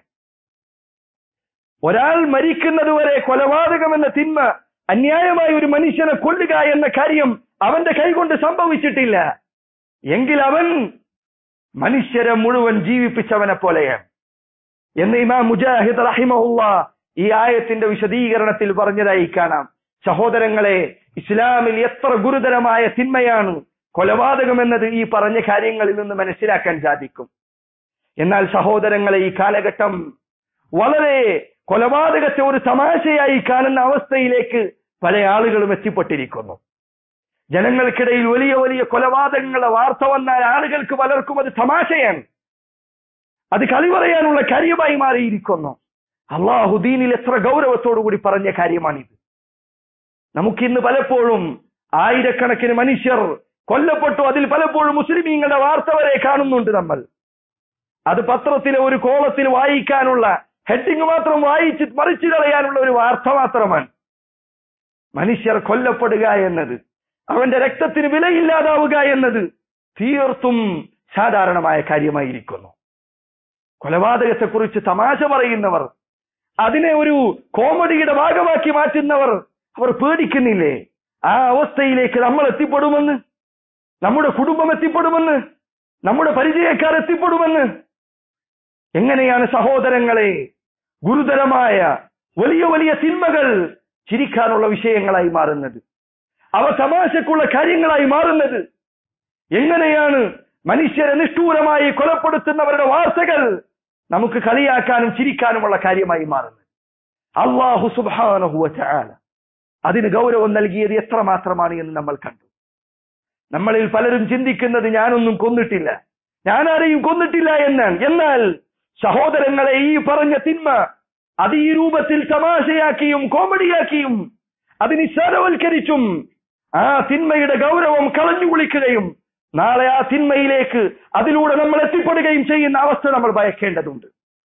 ഒരാൾ മരിക്കുന്നത് വരെ കൊലപാതകം എന്ന തിന്മ അന്യായമായി ഒരു മനുഷ്യനെ കൊല്ലുക എന്ന കാര്യം അവന്റെ കൈകൊണ്ട് സംഭവിച്ചിട്ടില്ല എങ്കിൽ അവൻ മനുഷ്യരെ മുഴുവൻ ജീവിപ്പിച്ചവനെ പോലെയാണ് എന്ന് ഇമാം മുജാഹിദ് റഹിമഹുല്ല ഈ ആയത്തിന്റെ വിശദീകരണത്തിൽ പറഞ്ഞതായി കാണാം സഹോദരങ്ങളെ ഇസ്ലാമിൽ എത്ര ഗുരുതരമായ തിന്മയാണ് കൊലപാതകം എന്നത് ഈ പറഞ്ഞ കാര്യങ്ങളിൽ നിന്ന് മനസ്സിലാക്കാൻ സാധിക്കും എന്നാൽ സഹോദരങ്ങളെ ഈ കാലഘട്ടം വളരെ കൊലപാതകത്തെ ഒരു തമാശയായി കാണുന്ന അവസ്ഥയിലേക്ക് പല ആളുകളും എത്തിപ്പെട്ടിരിക്കുന്നു ജനങ്ങൾക്കിടയിൽ വലിയ വലിയ കൊലപാതകങ്ങളുടെ വാർത്ത വന്നാൽ ആളുകൾക്ക് പലർക്കും അത് തമാശയാണ് അത് കളി പറയാനുള്ള കാര്യമായി മാറിയിരിക്കുന്നു അള്ളാഹു ദീനിൽ എത്ര ഗൗരവത്തോടു കൂടി പറഞ്ഞ കാര്യമാണിത് നമുക്കിന്ന് പലപ്പോഴും ആയിരക്കണക്കിന് മനുഷ്യർ കൊല്ലപ്പെട്ടു അതിൽ പലപ്പോഴും മുസ്ലിമീങ്ങളുടെ വാർത്ത വരെ കാണുന്നുണ്ട് നമ്മൾ അത് പത്രത്തിലെ ഒരു കോളത്തിൽ വായിക്കാനുള്ള ഹെഡിങ് മാത്രം വായിച്ച് മറിച്ചു കളയാനുള്ള ഒരു വാർത്ത മാത്രമാണ് മനുഷ്യർ കൊല്ലപ്പെടുക എന്നത് അവന്റെ രക്തത്തിന് വിലയില്ലാതാവുക എന്നത് തീർത്തും സാധാരണമായ കാര്യമായിരിക്കുന്നു കൊലപാതകത്തെക്കുറിച്ച് തമാശ പറയുന്നവർ അതിനെ ഒരു കോമഡിയുടെ ഭാഗമാക്കി മാറ്റുന്നവർ അവർ പേടിക്കുന്നില്ലേ ആ അവസ്ഥയിലേക്ക് നമ്മൾ എത്തിപ്പെടുമെന്ന് നമ്മുടെ കുടുംബം എത്തിപ്പെടുമെന്ന് നമ്മുടെ പരിചയക്കാർ എത്തിപ്പെടുമെന്ന് എങ്ങനെയാണ് സഹോദരങ്ങളെ ഗുരുതരമായ വലിയ വലിയ തിന്മകൾ ചിരിക്കാനുള്ള വിഷയങ്ങളായി മാറുന്നത് അവ തമാശക്കുള്ള കാര്യങ്ങളായി മാറുന്നത് എങ്ങനെയാണ് മനുഷ്യരെ നിഷ്ഠൂരമായി കൊലപ്പെടുത്തുന്നവരുടെ വാർത്തകൾ നമുക്ക് കളിയാക്കാനും ചിരിക്കാനുമുള്ള കാര്യമായി മാറുന്നത് അള്ളാഹു സുബാനഹുവ ചാല അതിന് ഗൗരവം നൽകിയത് എത്രമാത്രമാണ് എന്ന് നമ്മൾ കണ്ടു നമ്മളിൽ പലരും ചിന്തിക്കുന്നത് ഞാനൊന്നും കൊന്നിട്ടില്ല ഞാൻ ആരെയും കൊന്നിട്ടില്ല എന്നാണ് എന്നാൽ സഹോദരങ്ങളെ ഈ പറഞ്ഞ തിന്മ അത് ഈ രൂപത്തിൽ തമാശയാക്കിയും കോമഡിയാക്കിയും അത് നിസ്സാരവൽക്കരിച്ചും ആ തിന്മയുടെ ഗൗരവം കളഞ്ഞു കുളിക്കുകയും നാളെ ആ തിന്മയിലേക്ക് അതിലൂടെ നമ്മൾ എത്തിപ്പെടുകയും ചെയ്യുന്ന അവസ്ഥ നമ്മൾ ഭയക്കേണ്ടതുണ്ട്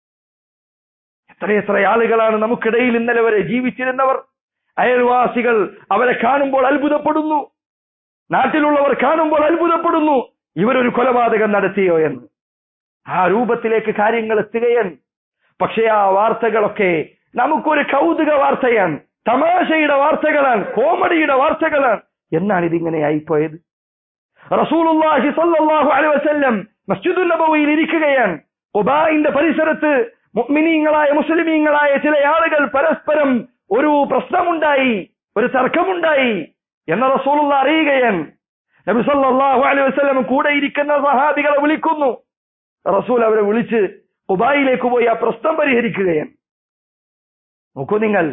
എത്രയെത്ര ആളുകളാണ് നമുക്കിടയിൽ ഇന്നലെ വരെ ജീവിച്ചിരുന്നവർ അയൽവാസികൾ അവരെ കാണുമ്പോൾ അത്ഭുതപ്പെടുന്നു നാട്ടിലുള്ളവർ കാണുമ്പോൾ അത്ഭുതപ്പെടുന്നു ഇവരൊരു കൊലപാതകം നടത്തിയോ എന്ന് ആ രൂപത്തിലേക്ക് കാര്യങ്ങൾ എത്തുകയാണ് പക്ഷേ ആ വാർത്തകളൊക്കെ നമുക്കൊരു കൗതുക വാർത്തയാണ് തമാശയുടെ വാർത്തകളാണ് കോമഡിയുടെ വാർത്തകളാണ് എന്നാണ് ഇതിങ്ങനെ ആയിപ്പോയത് റസൂലുള്ളാഹി സ്വല്ലല്ലാഹു അലൈഹി വസല്ലം മസ്ജിദുൻ നബവിയിൽ ഇരിക്കുകയാണ് ഖുബായിന്റെ പരിസരത്ത് മുഅ്മിനീങ്ങളായ മുസ്ലിമീങ്ങളായ ചില ആളുകൾ പരസ്പരം ഒരു പ്രശ്നമുണ്ടായി ഒരു തർക്കമുണ്ടായി എന്ന റസൂലുള്ള അറിയുകയാണ് നബി സല്ലല്ലാഹു അലൈഹി വസല്ലം കൂടെ ഇരിക്കുന്ന സഹാബികളെ വിളിക്കുന്നു റസൂൽ അവരെ വിളിച്ച് ഖുബായിലേക്ക് പോയി ആ പ്രശ്നം പരിഹരിക്കുകയാണ് നോക്കൂ നിങ്ങൾ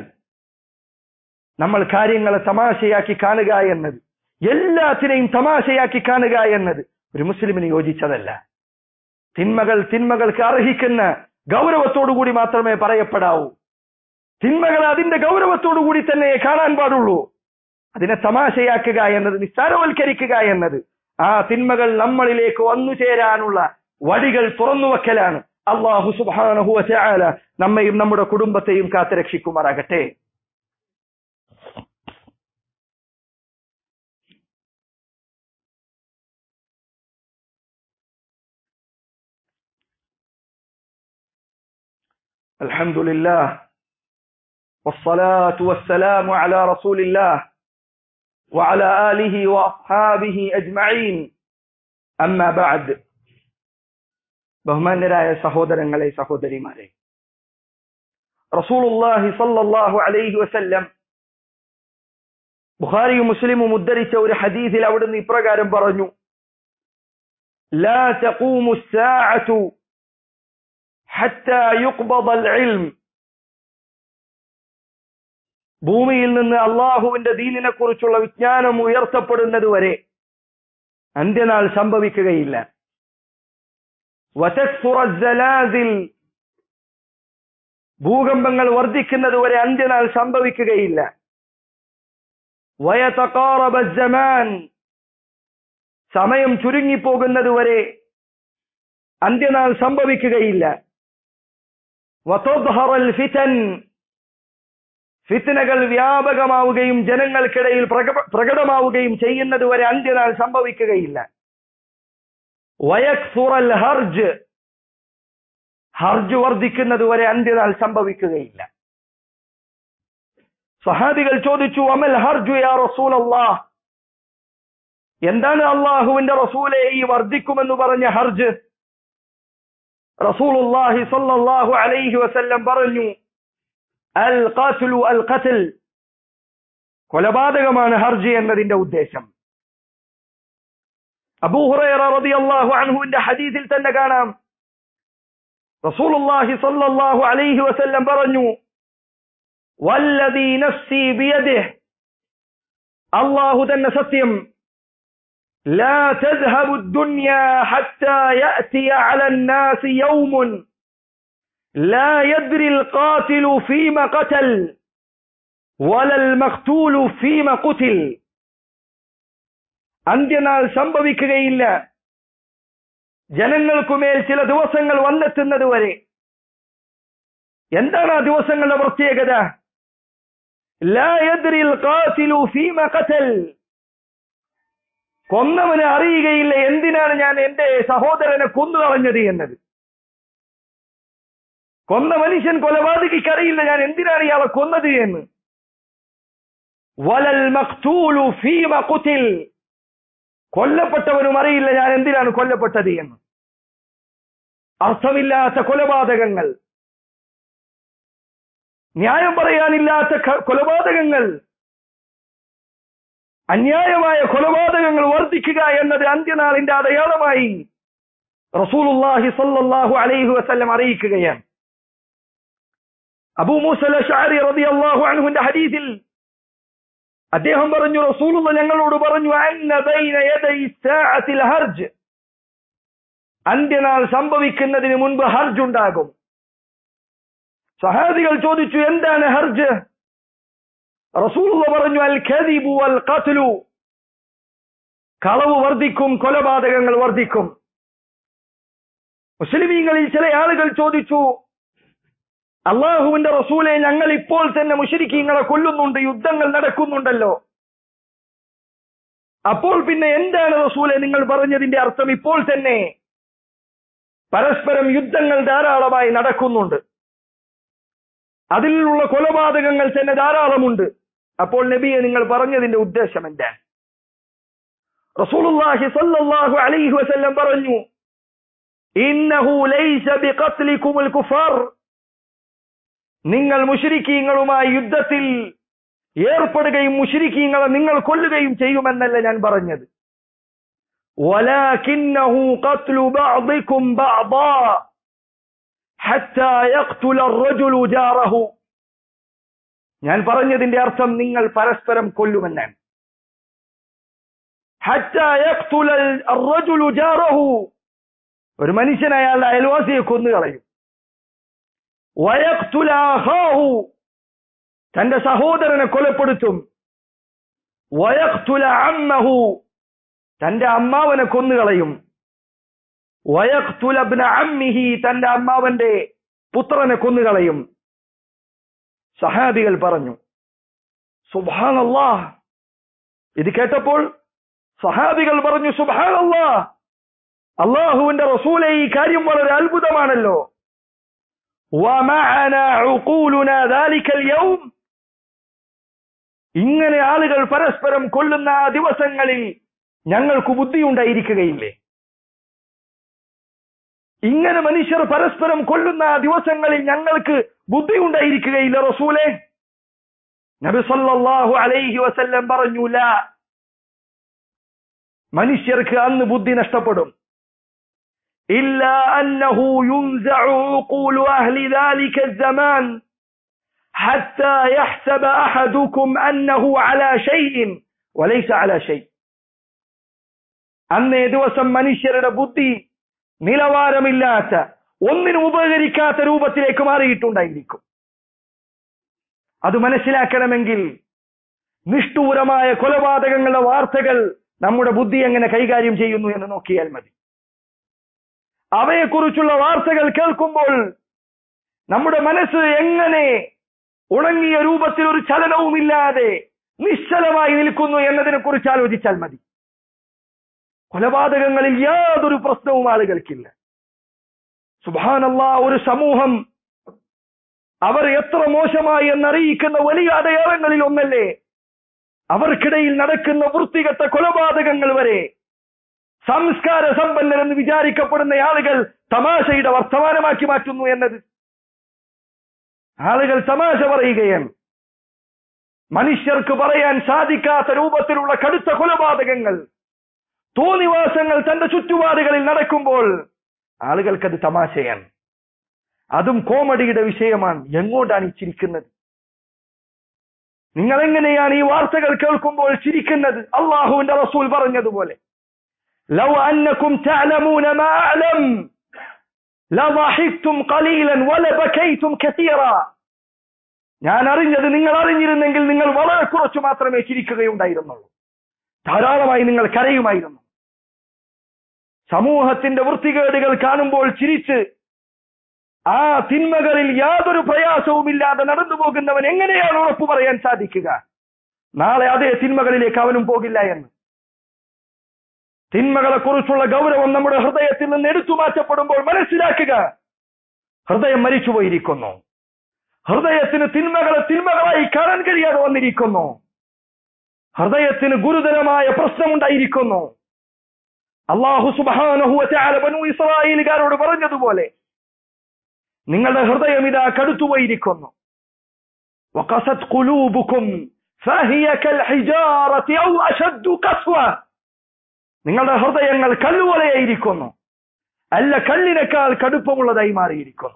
നമ്മൾ കാര്യങ്ങളെ തമാശയാക്കി കാണുക എന്നത് എല്ലാത്തിനെയും തമാശയാക്കി കാണുക എന്നത് ഒരു മുസ്ലിമിന് യോജിച്ചതല്ല തിന്മകൾ തിന്മകൾക്ക് അർഹിക്കുന്ന ഗൗരവത്തോടുകൂടി മാത്രമേ പറയപ്പെടാവൂ തിന്മകൾ അതിന്റെ ഗൗരവത്തോടുകൂടി തന്നെ കാണാൻ പാടുള്ളൂ അതിനെ തമാശയാക്കുക എന്നത് നിസ്സാരവൽക്കരിക്കുക എന്നത് ആ തിന്മകൾ നമ്മളിലേക്ക് വന്നു ചേരാനുള്ള വഴികൾ തുറന്നു വെക്കലാണ് അള്ളാഹു സുബാനഹുവ ചായാല നമ്മയും നമ്മുടെ കുടുംബത്തെയും കാത്തുരക്ഷിക്കുമാറാകട്ടെ الحمد لله والصلاة والسلام على رسول الله وعلى آله وأصحابه أجمعين أما بعد ബഹുമാന്യരായ സഹോദരങ്ങളെ സഹോദരിമാരെ റസൂലുള്ളാഹി സല്ലല്ലാഹു അലൈഹി വസല്ലം ബുഖാരിയും മുസ്ലിമും ഉദ്ധരിച്ച ഒരു ഹദീസിൽ അവിടുന്ന് ഇപ്രകാരം പറഞ്ഞു ലാ തഖൂമു الساعة حتى يقبض العلم ഭൂമിയിൽ നിന്ന് അള്ളാഹുവിന്റെ ദീനിനെ കുറിച്ചുള്ള വിജ്ഞാനം ഉയർത്തപ്പെടുന്നത് വരെ അന്ത്യനാൾ സംഭവിക്കുകയില്ല ഭൂകമ്പങ്ങൾ വർദ്ധിക്കുന്നത് വരെ അന്ത്യനാൾ സംഭവിക്കുകയില്ല സമയം ചുരുങ്ങിപ്പോകുന്നത് വരെ അന്ത്യനാൾ സംഭവിക്കുകയില്ല ഫിത്തനകൾ വ്യാപകമാവുകയും ജനങ്ങൾക്കിടയിൽ പ്രകടമാവുകയും ചെയ്യുന്നത് വരെ അന്ത്യനാൾ സംഭവിക്കുകയില്ല വയക്സുറൽ ഹർജ് ഹർജ് വർദ്ധിക്കുന്നത് വരെ അന്ത്യനാൾ സംഭവിക്കുകയില്ല സഹാബികൾ ചോദിച്ചു അമൽ ഹർജു യാ റസൂൽ അള്ളാഹ് എന്താണ് അള്ളാഹുവിന്റെ റസൂലെ ഈ വർദ്ധിക്കുമെന്ന് പറഞ്ഞ ഹർജ് റസൂലുള്ളാഹി സ്വല്ലല്ലാഹു അലൈഹി വസല്ലം പറഞ്ഞു അൽ ഖാത്ലു അൽ ഖത്ൽ കൊലപാതകമാണ് ഹർജ് എന്നതിന്റെ ഉദ്ദേശം അബൂഹുറൈറ റളിയല്ലാഹു അൻഹുവിന്റെ ഹദീസിൽ തന്നെ കാണാം റസൂലുള്ളാഹി സ്വല്ലല്ലാഹു അലൈഹി വസല്ലം പറഞ്ഞു വല്ലദീ നഫ്സി ബിയദിഹി അല്ലാഹു തന്നെ സത്യം لا تذهب الدنيا حتى يأتي على الناس يوم لا يدري القاتل فيما قتل ولا المقتول فيما قتل അന്ത്യനാൾ സംഭവിക്കുകയില്ല ജനങ്ങൾക്കുമേൽ ചില ദിവസങ്ങൾ വന്നെത്തുന്നത് വരെ എന്താണ് ആ ദിവസങ്ങളുടെ പ്രത്യേകത കൊന്നവന് അറിയുകയില്ല എന്തിനാണ് ഞാൻ എന്റെ സഹോദരനെ കൊന്നു കളഞ്ഞത് എന്നത് കൊന്ന മനുഷ്യൻ കൊലപാതകിക്ക് അറിയില്ല ഞാൻ എന്തിനാണ് ഇയാളെ കൊന്നത് എന്ന് വലൽ മഖ്തൂലു ഫീമ ഖുതിൽ കൊല്ലപ്പെട്ടവനും അറിയില്ല ഞാൻ എന്തിനാണ് കൊല്ലപ്പെട്ടത് എന്ന് അർത്ഥമില്ലാത്ത കൊലപാതകങ്ങൾ ന്യായം പറയാനില്ലാത്ത ക- കൊലപാതകങ്ങൾ അന്യായമായ കൊലപാതകങ്ങൾ വർദ്ധിക്കുക എന്നത് അന്ത്യനാളിന്റെ അടയാളമായി റസൂലുള്ളാഹി സ്വല്ലല്ലാഹു അലൈഹി വസല്ലം അറിയിക്കുകയാണ് അബൂ മൂസ ഷാരി റളിയല്ലാഹു അൻഹുവിന്റെ ഹദീസിൽ അദ്ദേഹം പറഞ്ഞു റസൂലുള്ള ഞങ്ങളോട് പറഞ്ഞു അന്ന ബൈന യദൈ സാഅത്തിൽ ഹർജ് അന്ത്യനാൾ സംഭവിക്കുന്നതിന് മുൻപ് ഹർജ് ഉണ്ടാകും സഹാബികൾ ചോദിച്ചു എന്താണ് ഹർജ് റസൂലുള്ള പറഞ്ഞു അൽ ഖദിബു വൽ ഖത്ലു കളവ് വർദ്ധിക്കും കൊലപാതകങ്ങൾ വർദ്ധിക്കും മുസ്ലിമീങ്ങളിൽ ചില ആളുകൾ ചോദിച്ചു അള്ളാഹുവിന്റെ റസൂലെ ഞങ്ങൾ ഇപ്പോൾ തന്നെ മുഷരിക്കീങ്ങളെ കൊല്ലുന്നുണ്ട് യുദ്ധങ്ങൾ നടക്കുന്നുണ്ടല്ലോ അപ്പോൾ പിന്നെ എന്താണ് റസൂലെ നിങ്ങൾ പറഞ്ഞതിന്റെ അർത്ഥം ഇപ്പോൾ തന്നെ പരസ്പരം യുദ്ധങ്ങൾ ധാരാളമായി നടക്കുന്നുണ്ട് അതിലുള്ള കൊലപാതകങ്ങൾ തന്നെ ധാരാളമുണ്ട് അപ്പോൾ നബിയെ നിങ്ങൾ പറഞ്ഞതിന്റെ ഉദ്ദേശം എന്താണ് റസൂലുള്ളാഹി സ്വല്ലല്ലാഹു അലൈഹി വസല്ലം പറഞ്ഞു ഇന്നഹു ലൈസ ബിഖത്ലികുമുൽ കുഫാർ നിങ്ങൾ മുശ്രിക്കീങ്ങളുമായി യുദ്ധത്തിൽ ഏർപ്പെടുകയും മുശ്രിക്കീങ്ങളെ നിങ്ങൾ കൊല്ലുകയും ചെയ്യുമെന്നല്ല ഞാൻ പറഞ്ഞത് ولكنه قتل بعضكم بعضا حتى يقتل الرجل جاره ഞാൻ പറഞ്ഞതിന്റെ അർത്ഥം നിങ്ങൾ പരസ്പരം കൊല്ലുമെന്നാണ് حتى يقتل الرجل جاره ഒരു മനുഷ്യൻ അയാളുടെ അയൽവാസിയെ കൊന്നുകളയും വയക്തുല അഖാഹു തന്റെ സഹോദരനെ കൊലപ്പെടുത്തും വയക്തുല അമ്മഹു തന്റെ അമ്മാവനെ കൊന്നുകളയും വയക്തുല ഇബ്ന അമ്മിഹി തന്റെ അമ്മാവന്റെ പുത്രനെ കൊന്നുകളയും സഹാബികൾ പറഞ്ഞു സുബ്ഹാനല്ലാഹ് ഇത് കേട്ടപ്പോൾ സഹാബികൾ പറഞ്ഞു സുബ്ഹാനല്ലാഹ് അള്ളാഹുവിന്റെ റസൂലെ ഈ കാര്യം വളരെ അത്ഭുതമാണല്ലോ ومعنا عقولنا ذلك اليوم ഇങ്ങനെ ആളുകൾ പരസ്പരം കൊല്ലുന്ന ആ ദിവസങ്ങളിൽ ഞങ്ങൾക്ക് ബുദ്ധിയുണ്ടായിരിക്കുകയില്ലേ ഇങ്ങനെ മനുഷ്യർ പരസ്പരം കൊല്ലുന്ന ആ ദിവസങ്ങളിൽ ഞങ്ങൾക്ക് ബുദ്ധിയുണ്ടായിരിക്കുകയില്ല റസൂലെ നബി സല്ലല്ലാഹു അലൈഹി വസല്ലം പറഞ്ഞു ലാ മനുഷ്യർക്ക് അന്ന് ബുദ്ധി നഷ്ടപ്പെടും إلا أنه ينزع عقول أهل ذلك الزمان حتى يحسب أحدكم أنه على شيء وليس على شيء അന്നേ ദിവസം മനുഷ്യരുടെ ബുദ്ധി നിലവാരമില്ലാത്ത ഒന്നിനും ഉപകരിക്കാത്ത രൂപത്തിലേക്ക് മാറിയിട്ടുണ്ടായിരിക്കും അത് മനസ്സിലാക്കണമെങ്കിൽ നിഷ്ഠൂരമായ കൊലപാതകങ്ങളുടെ വാർത്തകൾ നമ്മുടെ ബുദ്ധി എങ്ങനെ കൈകാര്യം ചെയ്യുന്നു എന്ന് നോക്കിയാൽ മതി അവയെക്കുറിച്ചുള്ള വാർത്തകൾ കേൾക്കുമ്പോൾ നമ്മുടെ മനസ്സ് എങ്ങനെ ഉണങ്ങിയ രൂപത്തിൽ ഒരു ചലനവുമില്ലാതെ നിശ്ചലമായി നിൽക്കുന്നു എന്നതിനെ കുറിച്ച് ആലോചിച്ചാൽ മതി കൊലപാതകങ്ങളിൽ യാതൊരു പ്രശ്നവും ആളുകൾക്കില്ല സുബാനല്ല ഒരു സമൂഹം അവർ എത്ര മോശമായി എന്നറിയിക്കുന്ന വലിയ അടയാളങ്ങളിൽ ഒന്നല്ലേ അവർക്കിടയിൽ നടക്കുന്ന വൃത്തികെട്ട കൊലപാതകങ്ങൾ വരെ സംസ്കാര സമ്പന്നരെന്ന് വിചാരിക്കപ്പെടുന്ന ആളുകൾ തമാശയുടെ വർത്തമാനമാക്കി മാറ്റുന്നു എന്നത് ആളുകൾ തമാശ പറയുകയാണ് മനുഷ്യർക്ക് പറയാൻ സാധിക്കാത്ത രൂപത്തിലുള്ള കടുത്ത കൊലപാതകങ്ങൾ തോന്നിവാസങ്ങൾ തന്റെ ചുറ്റുപാടുകളിൽ നടക്കുമ്പോൾ ആളുകൾക്കത് തമാശയാണ് അതും കോമഡിയുടെ വിഷയമാണ് എങ്ങോട്ടാണ് ഈ ചിരിക്കുന്നത് നിങ്ങൾ എങ്ങനെയാണ് ഈ വാർത്തകൾ കേൾക്കുമ്പോൾ ചിരിക്കുന്നത് അള്ളാഹുവിന്റെ റസൂൽ പറഞ്ഞതുപോലെ لو أنكم تعلمون ما أعلم لضحكتم قليلا ولبكيتم كثيرا ഞാൻ അറിഞ്ഞത് നിങ്ങൾ അറിഞ്ഞിരുന്നെങ്കിൽ നിങ്ങൾ വളരെ കുറച്ചു മാത്രമേ ചിരിക്കുകയുണ്ടായിരുന്നുള്ളൂ ധാരാളമായി നിങ്ങൾ കരയുമായിരുന്നു സമൂഹത്തിന്റെ വൃത്തികേടുകൾ കാണുമ്പോൾ ചിരിച്ച് ആ തിന്മകളിൽ യാതൊരു പ്രയാസവുമില്ലാതെ നടന്നു പോകുന്നവൻ എങ്ങനെയാണ് ഉറപ്പു പറയാൻ സാധിക്കുക നാളെ അതേ തിന്മകളിലേക്ക് അവനും പോകില്ല എന്ന് തിന്മകളെ കുറിച്ചുള്ള ഗൗരവം നമ്മുടെ ഹൃദയത്തിൽ നിന്ന് എടുത്തു മാറ്റപ്പെടുമ്പോൾ മനസ്സിലാക്കുക ഹൃദയം മരിച്ചുപോയിരിക്കുന്നു ഹൃദയത്തിന് തിന്മകളെ തിന്മകളായി കാണാൻ കഴിയാതെ വന്നിരിക്കുന്നു ഹൃദയത്തിന് ഗുരുതരമായ പ്രശ്നമുണ്ടായിരിക്കുന്നു അള്ളാഹു സുബാനഹുല ബനു ഇസ്രായേലുകാരോട് പറഞ്ഞതുപോലെ നിങ്ങളുടെ ഹൃദയം ഇതാ കടുത്തുപോയിരിക്കുന്നു وقست قلوبكم فهي كالحجارة أو أشد قسوة നിങ്ങളുടെ ഹൃദയങ്ങൾ കല്ലുപോലെയായിരിക്കുന്നു അല്ല കല്ലിനേക്കാൾ കടുപ്പമുള്ളതായി മാറിയിരിക്കുന്നു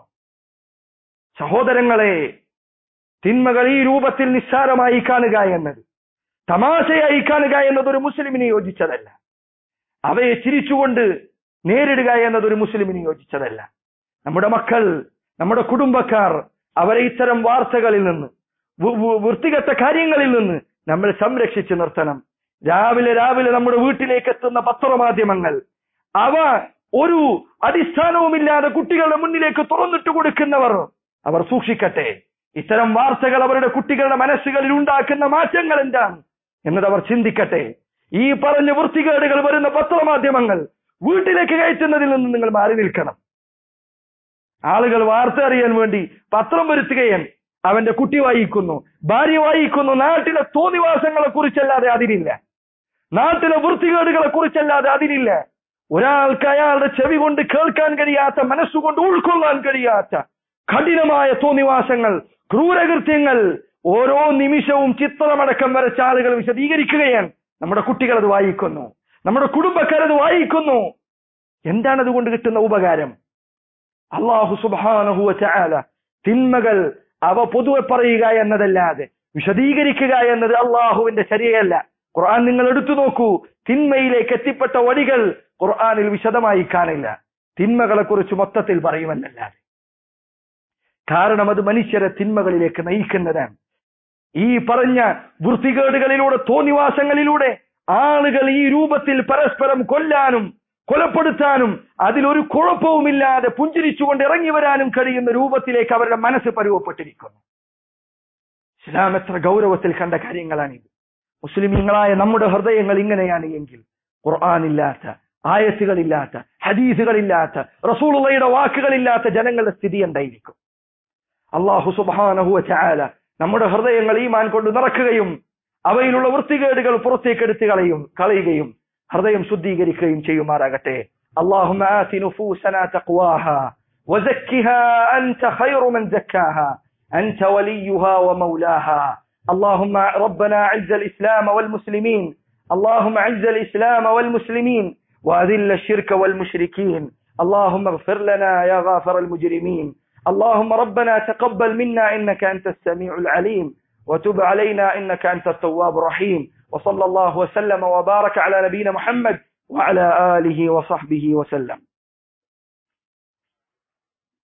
സഹോദരങ്ങളെ തിന്മകൾ ഈ രൂപത്തിൽ നിസ്സാരമായി കാണുക എന്നത് തമാശയായി കാണുക എന്നത് ഒരു മുസ്ലിമിന് യോജിച്ചതല്ല അവയെ ചിരിച്ചുകൊണ്ട് നേരിടുക എന്നത് ഒരു മുസ്ലിമിന് യോജിച്ചതല്ല നമ്മുടെ മക്കൾ നമ്മുടെ കുടുംബക്കാർ അവരെ ഇത്തരം വാർത്തകളിൽ നിന്ന് വൃ- വൃ- വൃത്തികെട്ട കാര്യങ്ങളിൽ നിന്ന് നമ്മൾ സംരക്ഷിച്ചു നിർത്തണം രാവിലെ രാവിലെ നമ്മുടെ വീട്ടിലേക്ക് എത്തുന്ന പത്രമാധ്യമങ്ങൾ അവ ഒരു അടിസ്ഥാനവുമില്ലാതെ കുട്ടികളുടെ മുന്നിലേക്ക് തുറന്നിട്ട് കൊടുക്കുന്നവർ അവർ സൂക്ഷിക്കട്ടെ ഇത്തരം വാർത്തകൾ അവരുടെ കുട്ടികളുടെ മനസ്സുകളിൽ ഉണ്ടാക്കുന്ന മാറ്റങ്ങൾ എന്താണ് എന്നത് അവർ ചിന്തിക്കട്ടെ ഈ പറഞ്ഞ വൃത്തികേടുകൾ വരുന്ന പത്രമാധ്യമങ്ങൾ വീട്ടിലേക്ക് കയറ്റുന്നതിൽ നിന്ന് നിങ്ങൾ മാറി നിൽക്കണം ആളുകൾ വാർത്ത അറിയാൻ വേണ്ടി പത്രം വരുത്തുകയാണ് അവന്റെ കുട്ടി വായിക്കുന്നു ഭാര്യ വായിക്കുന്നു നാട്ടിലെ തോന്നിവാസങ്ങളെ കുറിച്ചല്ലാതെ അതിനില്ല നാട്ടിലെ വൃത്തികേടുകളെ കുറിച്ചല്ലാതെ അതിനില്ല ഒരാൾക്ക് അയാളുടെ ചെവി കൊണ്ട് കേൾക്കാൻ കഴിയാത്ത മനസ്സുകൊണ്ട് ഉൾക്കൊള്ളാൻ കഴിയാത്ത കഠിനമായ തോന്നിവാസങ്ങൾ ക്രൂരകൃത്യങ്ങൾ ഓരോ നിമിഷവും ചിത്രമടക്കം വരച്ച ആളുകൾ വിശദീകരിക്കുകയാണ് നമ്മുടെ കുട്ടികൾ അത് വായിക്കുന്നു നമ്മുടെ കുടുംബക്കാർ അത് വായിക്കുന്നു എന്താണ് അതുകൊണ്ട് കിട്ടുന്ന ഉപകാരം അള്ളാഹു സുബാനഹുവ ചാല തിന്മകൾ അവ പൊതുവെ പറയുക എന്നതല്ലാതെ വിശദീകരിക്കുക എന്നത് അള്ളാഹുവിന്റെ ശരിയല്ല ഖുർആൻ നിങ്ങൾ എടുത്തു നോക്കൂ തിന്മയിലേക്ക് എത്തിപ്പെട്ട വഴികൾ ഖുർആനിൽ വിശദമായി കാണില്ല തിന്മകളെ കുറിച്ച് മൊത്തത്തിൽ പറയുമെന്നല്ലാതെ കാരണം അത് മനുഷ്യരെ തിന്മകളിലേക്ക് നയിക്കുന്നതാണ് ഈ പറഞ്ഞ വൃത്തികേടുകളിലൂടെ തോന്നിവാസങ്ങളിലൂടെ ആളുകൾ ഈ രൂപത്തിൽ പരസ്പരം കൊല്ലാനും കൊലപ്പെടുത്താനും അതിലൊരു കുഴപ്പവുമില്ലാതെ പുഞ്ചിരിച്ചുകൊണ്ട് ഇറങ്ങി വരാനും കഴിയുന്ന രൂപത്തിലേക്ക് അവരുടെ മനസ്സ് പരുവപ്പെട്ടിരിക്കുന്നു ഇസ്ലാം എത്ര ഗൗരവത്തിൽ കണ്ട കാര്യങ്ങളാണിത് മുസ്ലിമീങ്ങളായ നമ്മുടെ ഹൃദയങ്ങൾ ഇങ്ങനെയാണ് എങ്കിൽ ഖുർആാനില്ലാത്ത ആയത്തുകളില്ലാത്ത ഹദീസുകളില്ലാത്ത റസൂളുള്ളയുടെ വാക്കുകളില്ലാത്ത ജനങ്ങളുടെ സ്ഥിതി എന്തായിരിക്കും അള്ളാഹു സുബാനഹുവ ചായാല നമ്മുടെ ഹൃദയങ്ങൾ ഈമാൻ കൊണ്ട് നിറക്കുകയും അവയിലുള്ള വൃത്തികേടുകൾ പുറത്തേക്കെടുത്ത് കളയും കളയുകയും ഹൃദയം ശുദ്ധീകരിക്കുകയും ചെയ്യുമാറാകട്ടെ اللهم آت نفوسنا تقواها وزكها أنت خير من زكاها أنت وليها ومولاها اللهم ربنا أعز الإسلام والمسلمين اللهم أعز الإسلام والمسلمين وأذل الشرك والمشركين اللهم اغفر لنا يا غافر المجرمين اللهم ربنا تقبل منا إنك أنت السميع العليم وتب علينا إنك أنت التواب الرحيم وصلى الله وسلم وبارك على نبينا محمد وعلى آله وصحبه وسلم